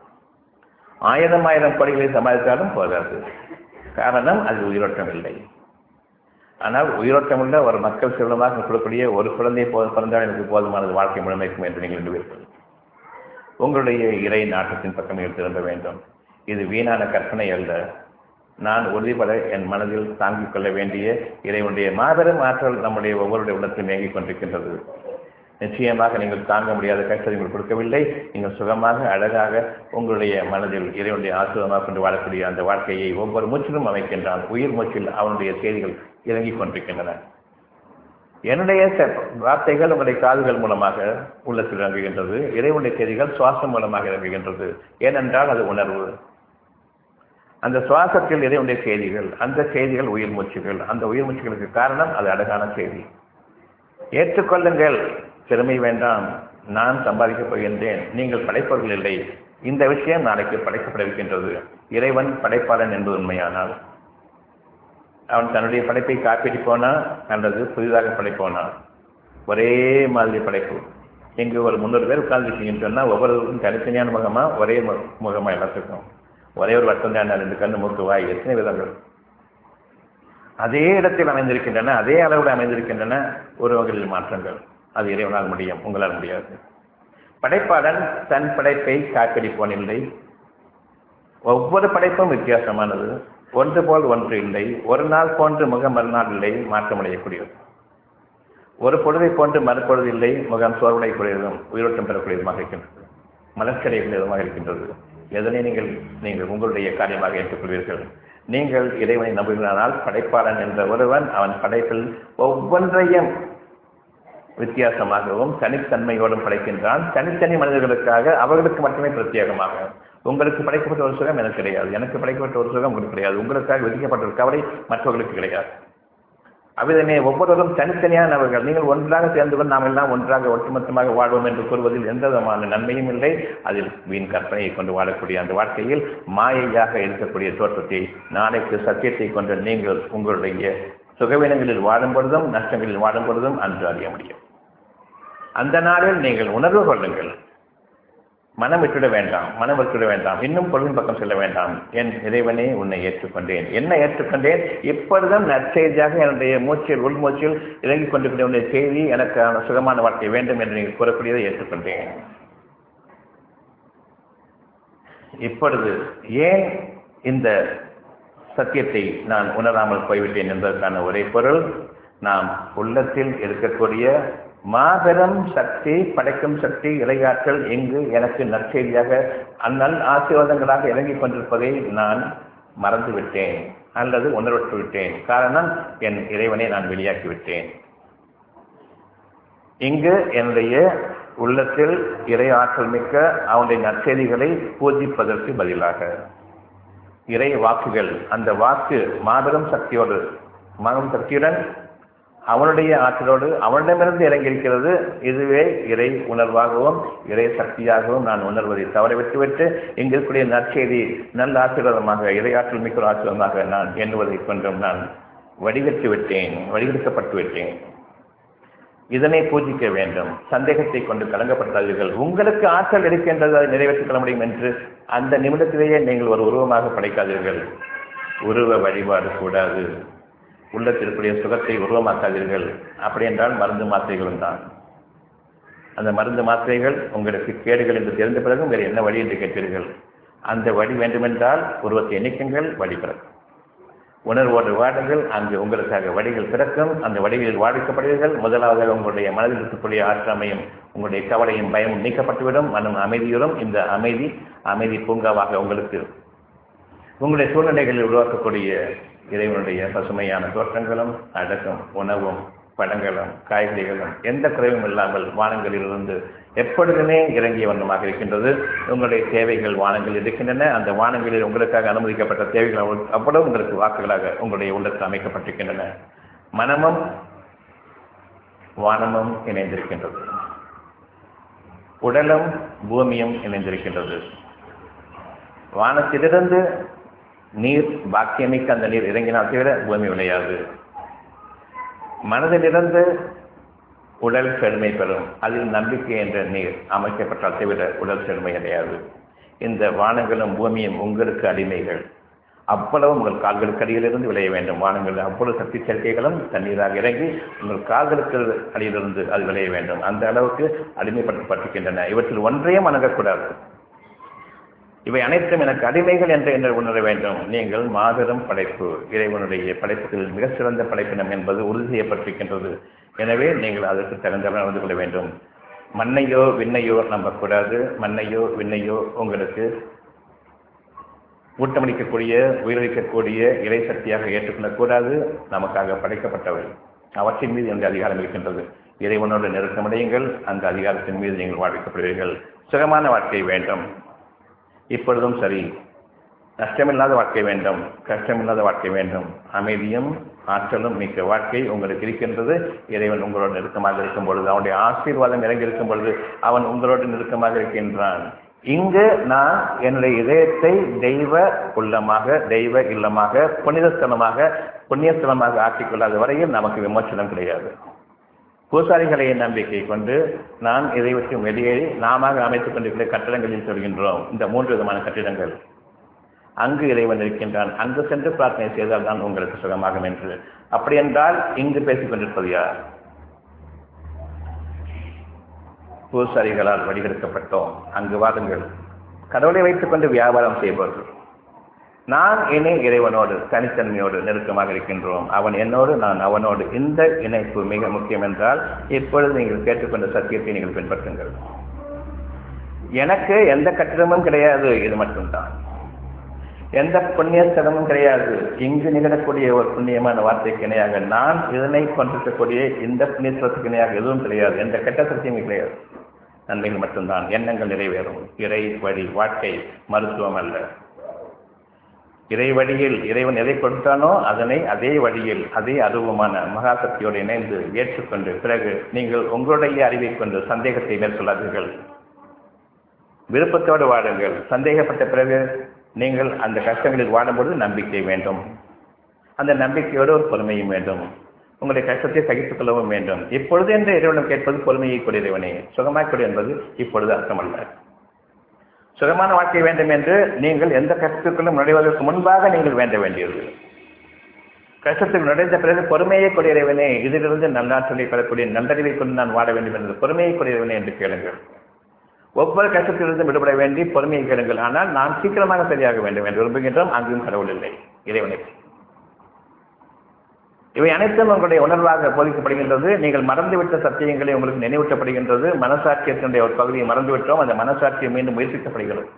ஆயிரம் ஆயிரம் கோடிகளை சமாளித்தாலும் போதாது காரணம் அது உயிரோட்டம் இல்லை ஆனால் உயிரோட்டம் உள்ள ஒரு மக்கள் செல்வமாக கொடுக்கக்கூடிய ஒரு குழந்தை போது பிறந்தால் எனக்கு போதுமானது வாழ்க்கை முழுமைக்கும் என்று நீங்கள் எண்ணுவீர்கள் உங்களுடைய இறை நாட்டத்தின் பக்கம் நீங்கள் திரும்ப வேண்டும் இது வீணான கற்பனை அல்ல நான் உறுதிபட என் மனதில் தாங்கிக் கொள்ள வேண்டிய இறைவனுடைய மாபெரும் ஆற்றல் நம்முடைய ஒவ்வொருடைய உள்ளத்தில் இயங்கிக் கொண்டிருக்கின்றது நிச்சயமாக நீங்கள் தாங்க முடியாத கஷ்டத்தை நீங்கள் கொடுக்கவில்லை நீங்கள் சுகமாக அழகாக உங்களுடைய மனதில் இறைவனுடைய ஆசிரியமாக கொண்டு வாழக்கூடிய அந்த வாழ்க்கையை ஒவ்வொரு மூச்சிலும் அமைக்கின்றான் உயிர் மூச்சில் அவனுடைய செய்திகள் இறங்கிக் கொண்டிருக்கின்றன என்னுடைய வார்த்தைகள் உங்களுடைய காதுகள் மூலமாக உள்ளத்தில் இறங்குகின்றது இறைவனுடைய செய்திகள் சுவாசம் மூலமாக இறங்குகின்றது ஏனென்றால் அது உணர்வு அந்த சுவாசத்தில் இறைவனுடைய செய்திகள் அந்த செய்திகள் உயிர் மூச்சுகள் அந்த உயிர் மூச்சுகளுக்கு காரணம் அது அழகான செய்தி ஏற்றுக்கொள்ளுங்கள் பெருமை வேண்டாம் நான் சம்பாதிக்கப் போகின்றேன் நீங்கள் படைப்பவர்கள் இல்லை இந்த விஷயம் நாளைக்கு படைக்கப்படவிருக்கின்றது இறைவன் படைப்பாளன் என்பது உண்மையானால் அவன் தன்னுடைய படைப்பை காப்பீட்டு போனா அல்லது புதிதாக படைப்போனா ஒரே மாதிரி படைப்பு இங்கு ஒரு முன்னூறு பேர் உட்கார்ந்துருக்கீங்கன்னு சொன்னால் ஒவ்வொருவருக்கும் தனித்தனியான முகமா ஒரே முகமா எல்லாத்துக்கும் ஒரே ஒரு வட்டம் தான் ரெண்டு கண்ணு மூக்கு வாய் எத்தனை விதங்கள் அதே இடத்தில் அமைந்திருக்கின்றன அதே அளவில் அமைந்திருக்கின்றன ஒரு வகையில் மாற்றங்கள் அது இறைவனால் முடியும் உங்களால் முடியாது படைப்பாளன் தன் படைப்பை காப்பிடிப்போன் இல்லை ஒவ்வொரு படைப்பும் வித்தியாசமானது ஒன்று போல் ஒன்று இல்லை ஒரு நாள் போன்று முகம் மறுநாள் இல்லை மாற்றமடையக்கூடியது ஒரு பொழுதை போன்று மறுப்பொழுது இல்லை முகம் சோர்வடையக்கூடியதும் உயிரோட்டம் பெறக்கூடியதுமாக இருக்கின்றது மலர்ச்சடையக்கூடியதுமாக இருக்கின்றது எதனை நீங்கள் நீங்கள் உங்களுடைய காரியமாக ஏற்றுக்கொள்வீர்கள் நீங்கள் இறைவனை நம்புகிறானால் படைப்பாளன் என்ற ஒருவன் அவன் படைப்பில் ஒவ்வொன்றையும் வித்தியாசமாகவும் தனித்தன்மையோடும் படைக்கின்றான் தனித்தனி மனிதர்களுக்காக அவர்களுக்கு மட்டுமே பிரத்யேகமாக உங்களுக்கு படைக்கப்பட்ட ஒரு சுகம் எனக்கு கிடையாது எனக்கு படைக்கப்பட்ட ஒரு சுகம் உங்களுக்கு கிடையாது உங்களுக்காக விதிக்கப்பட்ட ஒரு கவலை மற்றவர்களுக்கு கிடையாது அவ்விதமே ஒவ்வொருவரும் தனித்தனியானவர்கள் நீங்கள் ஒன்றாக சேர்ந்து கொண்டு நாம் எல்லாம் ஒன்றாக ஒட்டுமொத்தமாக வாழ்வோம் என்று கூறுவதில் எந்த விதமான நன்மையும் இல்லை அதில் வீண் கற்பனையை கொண்டு வாழக்கூடிய அந்த வாழ்க்கையில் மாயையாக இருக்கக்கூடிய தோற்றத்தை நாளைக்கு சத்தியத்தை கொண்டு நீங்கள் உங்களுடைய சுகவீனங்களில் வாடும் பொழுதும் நஷ்டங்களில் வாடும் பொழுதும் அன்று அறிய முடியும் அந்த நாளில் நீங்கள் உணர்வு கொள்ளுங்கள் மனம் விட்டுவிட வேண்டாம் மனம் விட்டுவிட வேண்டாம் இன்னும் பொருளின் பக்கம் செல்ல வேண்டாம் என் இறைவனே உன்னை ஏற்றுக்கொண்டேன் என்ன ஏற்றுக்கொண்டேன் இப்பொழுதும் நற்செய்தியாக என்னுடைய மூச்சில் உள்மூச்சில் இறங்கிக் கொண்டிருக்கிற செய்தி எனக்கு சுகமான வாழ்க்கை வேண்டும் என்று நீங்கள் கூறக்கூடியதை ஏற்றுக்கொண்டேன் இப்பொழுது ஏன் இந்த சத்தியத்தை நான் உணராமல் போய்விட்டேன் என்பதற்கான ஒரே பொருள் நாம் உள்ளத்தில் இருக்கக்கூடிய மாபெரும் சக்தி படைக்கும் சக்தி இறையாற்றல் எங்கு எனக்கு நற்செய்தியாக அந்நல் ஆசீர்வாதங்களாக இறங்கிக் கொண்டிருப்பதை நான் மறந்துவிட்டேன் அல்லது உணர்வற்று விட்டேன் காரணம் என் இறைவனை நான் வெளியாக்கி விட்டேன் இங்கு என்னுடைய உள்ளத்தில் இறை ஆற்றல் மிக்க அவனுடைய நற்செய்திகளை பூஜிப்பதற்கு பதிலாக இறை வாக்குகள் அந்த வாக்கு மாபெரும் சக்தியோடு மாபெரும் சக்தியுடன் அவனுடைய ஆற்றலோடு அவனிடமிருந்து இறங்கியிருக்கிறது இதுவே இறை உணர்வாகவும் இறை சக்தியாகவும் நான் உணர்வதை தவற விட்டுவிட்டு இங்கு இருக்கக்கூடிய நற்செய்தி நல்ல ஆசீர்வாதமாக இறை ஆற்றல் மிக்க ஒரு ஆசீர்வாதமாக நான் எண்ணுவதை கொண்டும் நான் வடிகட்டு விட்டேன் வடிகெடுக்கப்பட்டு விட்டேன் இதனை பூஜிக்க வேண்டும் சந்தேகத்தை கொண்டு கலங்கப்படுத்தாதீர்கள் உங்களுக்கு ஆற்றல் இருக்கின்றது அதை நிறைவேற்றிக் கொள்ள முடியும் என்று அந்த நிமிடத்திலேயே நீங்கள் ஒரு உருவமாக படைக்காதீர்கள் உருவ வழிபாடு கூடாது உள்ளத்திற்குரிய சுகத்தை உருவமாக்காதீர்கள் அப்படி என்றால் மருந்து மாத்திரைகளும் தான் அந்த மருந்து மாத்திரைகள் உங்களுக்கு கேடுகள் என்று தெரிந்த பிறகும் வேறு என்ன வழி என்று கேட்பீர்கள் அந்த வழி வேண்டுமென்றால் உருவத்தை எண்ணிக்குங்கள் வழி பிறக்கும் உணர்வோடு வாடுங்கள் அங்கு உங்களுக்காக வழிகள் பிறக்கும் அந்த வழிகளில் வாழ்விக்கப்படுவீர்கள் முதலாவதாக உங்களுடைய மனதில் இருக்கக்கூடிய ஆற்றாமையும் உங்களுடைய கவலையும் பயமும் நீக்கப்பட்டுவிடும் மனம் அமைதியுறும் இந்த அமைதி அமைதி பூங்காவாக உங்களுக்கு உங்களுடைய சூழ்நிலைகளில் உருவாக்கக்கூடிய இறைவனுடைய பசுமையான தோற்றங்களும் அழகும் உணவும் பழங்களும் காய்கறிகளும் எந்த குறைவும் இல்லாமல் வானங்களிலிருந்து எப்பொழுதுமே இறங்கிய வண்ணமாக இருக்கின்றது உங்களுடைய தேவைகள் வானங்கள் இருக்கின்றன அந்த வானங்களில் உங்களுக்காக அனுமதிக்கப்பட்ட தேவைகள் அவ்வளவு உங்களுக்கு வாக்குகளாக உங்களுடைய உள்ளத்தில் அமைக்கப்பட்டிருக்கின்றன மனமும் வானமும் இணைந்திருக்கின்றது உடலும் பூமியும் இணைந்திருக்கின்றது வானத்திலிருந்து நீர் பாக்கியமிக்க அந்த நீர் இறங்கினால் தவிர பூமி விளையாது மனதிலிருந்து உடல் செழுமை பெறும் அதில் நம்பிக்கை என்ற நீர் அமைக்கப்பட்டால் தவிர உடல் செழுமை கிடையாது இந்த வானங்களும் பூமியும் உங்களுக்கு அடிமைகள் அவ்வளவு உங்கள் கால்களுக்கு அடியிலிருந்து விளைய வேண்டும் வானங்கள் அவ்வளவு சக்தி சேர்க்கைகளும் தண்ணீராக இறங்கி உங்கள் கால்களுக்கு அடியிலிருந்து அது விளைய வேண்டும் அந்த அளவுக்கு அடிமைப்படுத்தப்பட்டிருக்கின்றன இவற்றில் ஒன்றையும் வணங்கக்கூடாது இவை அனைத்தும் எனக்கு அடிமைகள் என்று என்ன உணர வேண்டும் நீங்கள் மாபெரும் படைப்பு இறைவனுடைய படைப்புகளில் மிக சிறந்த படைப்பினம் என்பது உறுதி செய்யப்பட்டிருக்கின்றது எனவே நீங்கள் அதற்கு தகுந்தவர்கள் நடந்து கொள்ள வேண்டும் மண்ணையோ விண்ணையோ நம்பக்கூடாது மண்ணையோ விண்ணையோ உங்களுக்கு ஊட்டமளிக்கக்கூடிய உயிரிழக்கக்கூடிய இறை சக்தியாக ஏற்றுக்கொள்ளக்கூடாது நமக்காக படைக்கப்பட்டவை அவற்றின் மீது எந்த அதிகாரம் இருக்கின்றது இறைவனோடு நெருக்கமடையுங்கள் அந்த அதிகாரத்தின் மீது நீங்கள் வாழ்விக்கப்படுவீர்கள் சுகமான வாழ்க்கை வேண்டும் இப்பொழுதும் சரி நஷ்டமில்லாத வாழ்க்கை வேண்டும் கஷ்டமில்லாத வாழ்க்கை வேண்டும் அமைதியும் ஆற்றலும் மிக்க வாழ்க்கை உங்களுக்கு இருக்கின்றது இறைவன் உங்களோடு நெருக்கமாக இருக்கும் பொழுது அவனுடைய ஆசீர்வாதம் இறங்கி இருக்கும் பொழுது அவன் உங்களோடு நெருக்கமாக இருக்கின்றான் இங்கு நான் என்னுடைய இதயத்தை தெய்வ உள்ளமாக தெய்வ இல்லமாக புனிதஸ்தலமாக புண்ணியஸ்தலமாக ஆக்கிக்கொள்ளாத வரையில் நமக்கு விமோசனம் கிடையாது பூசாரிகளை நம்பிக்கை கொண்டு நான் இதை விட்டு வெளியேறி நாம அமைத்துக் கொண்டிருக்கிற கட்டடங்களில் சொல்கின்றோம் இந்த மூன்று விதமான கட்டிடங்கள் அங்கு இறைவன் இருக்கின்றான் அங்கு சென்று பிரார்த்தனை செய்தால் தான் உங்களுக்கு சுகமாகும் என்று அப்படி என்றால் இங்கு பேசிக் கொண்டிருப்பது யார் பூசாரிகளால் வழிகெடுக்கப்பட்டோம் அங்கு வாருங்கள் கடவுளை வைத்துக் கொண்டு வியாபாரம் செய்பவர்கள் நான் இனி இறைவனோடு தனித்தன்மையோடு நெருக்கமாக இருக்கின்றோம் அவன் என்னோடு நான் அவனோடு இந்த இணைப்பு மிக முக்கியம் என்றால் இப்பொழுது நீங்கள் கேட்டுக்கொண்ட சத்தியத்தை நீங்கள் பின்பற்றுங்கள் எனக்கு எந்த கட்டிடமும் கிடையாது இது மட்டும்தான் எந்த புண்ணிய ஸ்தலமும் கிடையாது இங்கு நிகழக்கூடிய ஒரு புண்ணியமான வார்த்தைக்கு இணையாக நான் இதனை கொண்டிருக்கக்கூடிய இந்த புண்ணியத்துவத்துக்கு இணையாக எதுவும் கிடையாது எந்த கெட்ட சத்தியமும் கிடையாது நன்மைகள் மட்டும்தான் எண்ணங்கள் நிறைவேறும் இறை வழி வாழ்க்கை மருத்துவம் அல்ல இறை வழியில் இறைவன் எதை கொடுத்தானோ அதனை அதே வழியில் அதே அருவமான மகாசக்தியோடு இணைந்து ஏற்றுக்கொண்டு பிறகு நீங்கள் உங்களுடைய அறிவை கொண்டு சந்தேகத்தை மேற்கொள்ளாதீர்கள் விருப்பத்தோடு வாழுங்கள் சந்தேகப்பட்ட பிறகு நீங்கள் அந்த கஷ்டங்களில் வாடும்போது நம்பிக்கை வேண்டும் அந்த நம்பிக்கையோடு ஒரு பொறுமையும் வேண்டும் உங்களுடைய கஷ்டத்தை சகித்துக் கொள்ளவும் வேண்டும் இப்பொழுது என்ற இறைவனம் கேட்பது பொறுமையை கொடு இறைவனே சுகமாய் கொடு என்பது இப்பொழுது அர்த்தமல்ல சுகமான வாழ்க்கை வேண்டும் என்று நீங்கள் எந்த கஷ்டத்துக்குள்ளும் நுழைவதற்கு முன்பாக நீங்கள் வேண்ட வேண்டியது கஷ்டத்தில் நுழைந்த பிறகு பொறுமையை கொடு இறைவனே இதிலிருந்து நல்லாற்றலை பெறக்கூடிய நல்லறிவை கொண்டு நான் வாழ வேண்டும் என்று பொறுமையை கொடு இறைவனே என்று கேளுங்கள் ஒவ்வொரு கஷ்டத்திலிருந்து விடுபட வேண்டி பொறுமையை கேளுங்கள் ஆனால் நான் சீக்கிரமாக சரியாக வேண்டும் என்று விரும்புகின்றோம் அங்கும் கடவுள் இல்லை இறைவனை இவை அனைத்தும் உங்களுடைய உணர்வாக போதிக்கப்படுகின்றது நீங்கள் மறந்துவிட்ட சத்தியங்களை உங்களுக்கு நினைவூட்டப்படுகின்றது மனசாட்சியத்தினுடைய ஒரு பகுதியை மறந்துவிட்டோம் அந்த மனசாட்சியம் மீண்டும் முயற்சிக்கப்படுகிறது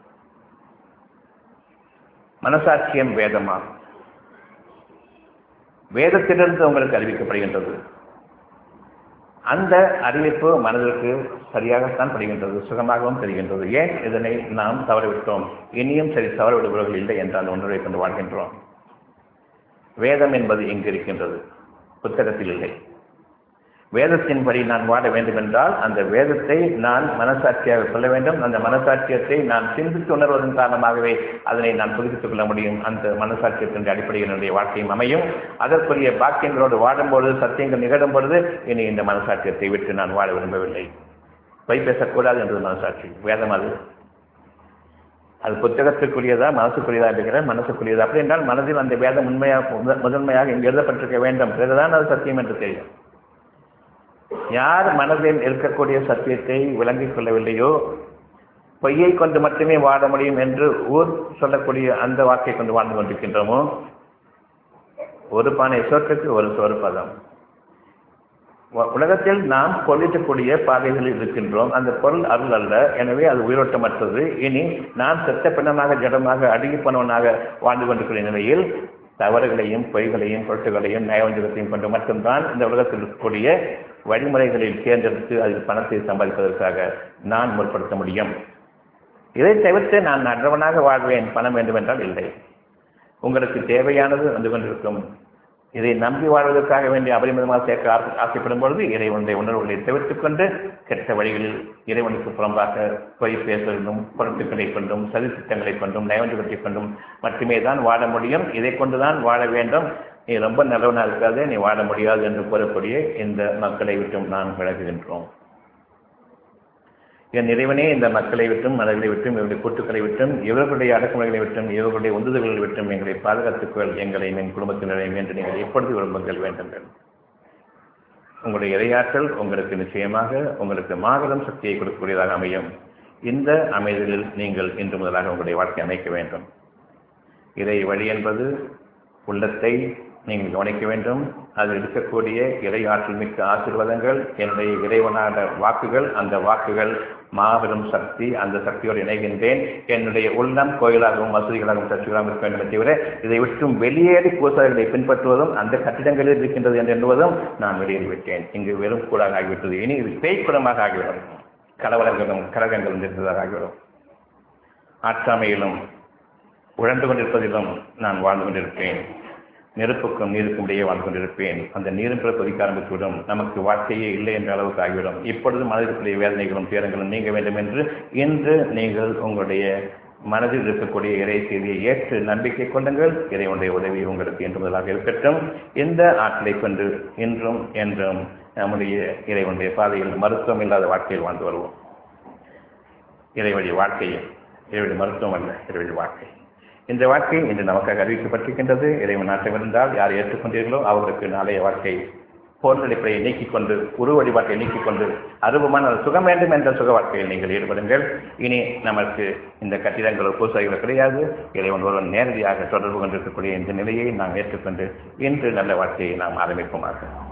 மனசாட்சியம் வேதமாகும் வேதத்திலிருந்து உங்களுக்கு அறிவிக்கப்படுகின்றது அந்த அறிவிப்பு மனதிற்கு சரியாகத்தான் படுகின்றது சுகமாகவும் தெரிகின்றது ஏன் இதனை நாம் தவறவிட்டோம் இனியும் சரி தவறவிடுபவர்கள் இல்லை என்ற அந்த உணர்வை கொண்டு வாழ்கின்றோம் வேதம் என்பது இங்கு இருக்கின்றது புத்தகத்தில் இல்லை வேதத்தின்படி நான் வாழ வேண்டும் என்றால் அந்த வேதத்தை நான் மனசாட்சியாக சொல்ல வேண்டும் அந்த மனசாட்சியத்தை நான் சிந்தித்து உணர்வதன் காரணமாகவே அதனை நான் புதுப்பித்துக் கொள்ள முடியும் அந்த மனசாட்சியத்தின் அடிப்படையில் என்னுடைய வாழ்க்கையும் அமையும் அதற்குரிய பாக்கியங்களோடு வாடும்பொழுது சத்தியங்கள் நிகழும் பொழுது இனி இந்த மனசாட்சியத்தை விட்டு நான் வாழ விரும்பவில்லை பொய் பேசக்கூடாது என்பது மனசாட்சி வேதம் அது அது புத்தகத்துக்குரியதா மனசுக்குரியதா இருக்கிற மனசுக்குரியதா அப்படி என்றால் மனதில் அந்த வேதம் உண்மையாக முதன்மையாக இங்கு எழுதப்பட்டிருக்க வேண்டும் பிறகுதான் அது சத்தியம் என்று தெரியும் யார் மனதில் இருக்கக்கூடிய சத்தியத்தை விளங்கிக் கொள்ளவில்லையோ பொய்யை கொண்டு மட்டுமே வாழ முடியும் என்று ஊர் சொல்லக்கூடிய அந்த வாக்கை கொண்டு வாழ்ந்து கொண்டிருக்கின்றோமோ ஒரு பானை சோற்றுக்கு ஒரு சோறு பதம் உலகத்தில் நாம் பொருளிக்கக்கூடிய பாதைகளில் இருக்கின்றோம் அந்த பொருள் அருள் அல்ல எனவே அது உயிரோட்டமற்றது இனி நான் செத்த பிணமாக ஜடமாக அழுகி போனவனாக வாழ்ந்து கொண்டிருக்கிற நிலையில் தவறுகளையும் பொய்களையும் பொருட்டுகளையும் நயவஞ்சகத்தையும் கொண்டு மட்டும்தான் இந்த உலகத்தில் இருக்கக்கூடிய வழிமுறைகளில் தேர்ந்தெடுத்து அதில் பணத்தை சம்பாதிப்பதற்காக நான் முற்படுத்த முடியும் இதை தவிர்த்து நான் நல்லவனாக வாழ்வேன் பணம் வேண்டுமென்றால் இல்லை உங்களுக்கு தேவையானது வந்து கொண்டிருக்கும் இதை நம்பி வாழ்வதற்காக வேண்டிய அபரிமிதமாக சேர்க்க ஆசை ஆசைப்படும் பொழுது இறைவனுடைய உணர்வுகளை தவிர்த்துக் கொண்டு கெட்ட வழிகளில் இறைவனுக்கு புறம்பாக பொய் பேசுவதும் பொருட்களை கொண்டும் சதி திட்டங்களை கொண்டும் நயவஞ்சகத்தை கொண்டும் மட்டுமே தான் வாழ முடியும் இதை கொண்டுதான் வாழ வேண்டும் நீ ரொம்ப நல்லவனா இருக்காதே நீ வாழ முடியாது என்று கூறக்கூடிய இந்த மக்களை விட்டும் நான் விலகுகின்றோம் என் இறைவனே இந்த மக்களை விட்டும் மனதை விட்டும் இவருடைய கூட்டுக்களை விட்டும் இவர்களுடைய அடக்குமுறைகளை விட்டும் இவர்களுடைய உந்துதல்களை விட்டும் எங்களை பாதுகாத்துக்கொள் எங்களையும் என் குடும்பத்தினரையும் என்று நீங்கள் எப்பொழுது விரும்புங்கள் வேண்டுங்கள் உங்களுடைய இரையாற்றல் உங்களுக்கு நிச்சயமாக உங்களுக்கு மாபெரும் சக்தியை கொடுக்கக்கூடியதாக அமையும் இந்த அமைதலில் நீங்கள் இன்று முதலாக உங்களுடைய வாழ்க்கை அமைக்க வேண்டும் இறை வழி என்பது உள்ளத்தை நீங்கள் கவனிக்க வேண்டும் அதில் இருக்கக்கூடிய இறை ஆற்றல் மிக்க ஆசீர்வாதங்கள் என்னுடைய இறைவனான வாக்குகள் அந்த வாக்குகள் மாபெரும் சக்தி அந்த சக்தியோடு இணைகின்றேன் என்னுடைய உள்ளம் கோயிலாகவும் வசதிகளாகவும் சர்ச்சைகளாகவும் இருக்க வேண்டும் தவிர இதை விட்டும் வெளியேறி பூசாரிகளை பின்பற்றுவதும் அந்த கட்டிடங்களில் இருக்கின்றது என்று எண்ணுவதும் நான் வெளியேறிவிட்டேன் இங்கு வெறும் கூடாக ஆகிவிட்டது இனி இது பேய்க்குடமாக ஆகிவிடும் கலவரங்களும் கழகங்களும் இருந்ததாக ஆகிவிடும் ஆற்றாமையிலும் உழந்து கொண்டிருப்பதிலும் நான் வாழ்ந்து கொண்டிருப்பேன் நெருப்புக்கும் நீருக்கும் இடையே வாழ்ந்து கொண்டிருப்பேன் அந்த நீரும் பிற கொதிக்க ஆரம்பித்துவிடும் நமக்கு வாழ்க்கையே இல்லை என்ற அளவுக்கு ஆகிவிடும் இப்பொழுது மனதிற்குரிய வேதனைகளும் துயரங்களும் நீங்க வேண்டும் என்று இன்று நீங்கள் உங்களுடைய மனதில் இருக்கக்கூடிய இறை செய்தியை ஏற்று நம்பிக்கை கொள்ளுங்கள் இறைவனுடைய உதவி உங்களுக்கு என்று முதலாக இருக்கட்டும் இந்த ஆற்றலை கொண்டு இன்றும் என்றும் நம்முடைய இறைவனுடைய பாதையில் மருத்துவம் இல்லாத வாழ்க்கையில் வாழ்ந்து வருவோம் இறைவழி வாழ்க்கையில் இறைவழி மருத்துவம் அல்ல இறைவழி வாழ்க்கை இந்த வாழ்க்கை இன்று நமக்காக அறிவிக்கப்பட்டிருக்கின்றது இறைவன் நாட்டம் இருந்தால் யார் ஏற்றுக்கொண்டீர்களோ அவர்களுக்கு நாளைய வாழ்க்கை போர் அடிப்படையை நீக்கிக் கொண்டு உருவ வழிபாட்டை நீக்கிக் கொண்டு அருவமான சுகம் வேண்டும் என்ற சுக வாழ்க்கையில் நீங்கள் ஈடுபடுங்கள் இனி நமக்கு இந்த கட்டிடங்களோ பூசாரிகளோ கிடையாது இறைவன் ஒருவன் நேரடியாக தொடர்பு கொண்டிருக்கக்கூடிய இந்த நிலையை நாம் ஏற்றுக்கொண்டு இன்று நல்ல வாழ்க்கையை நாம் ஆரம்பிப்போமாக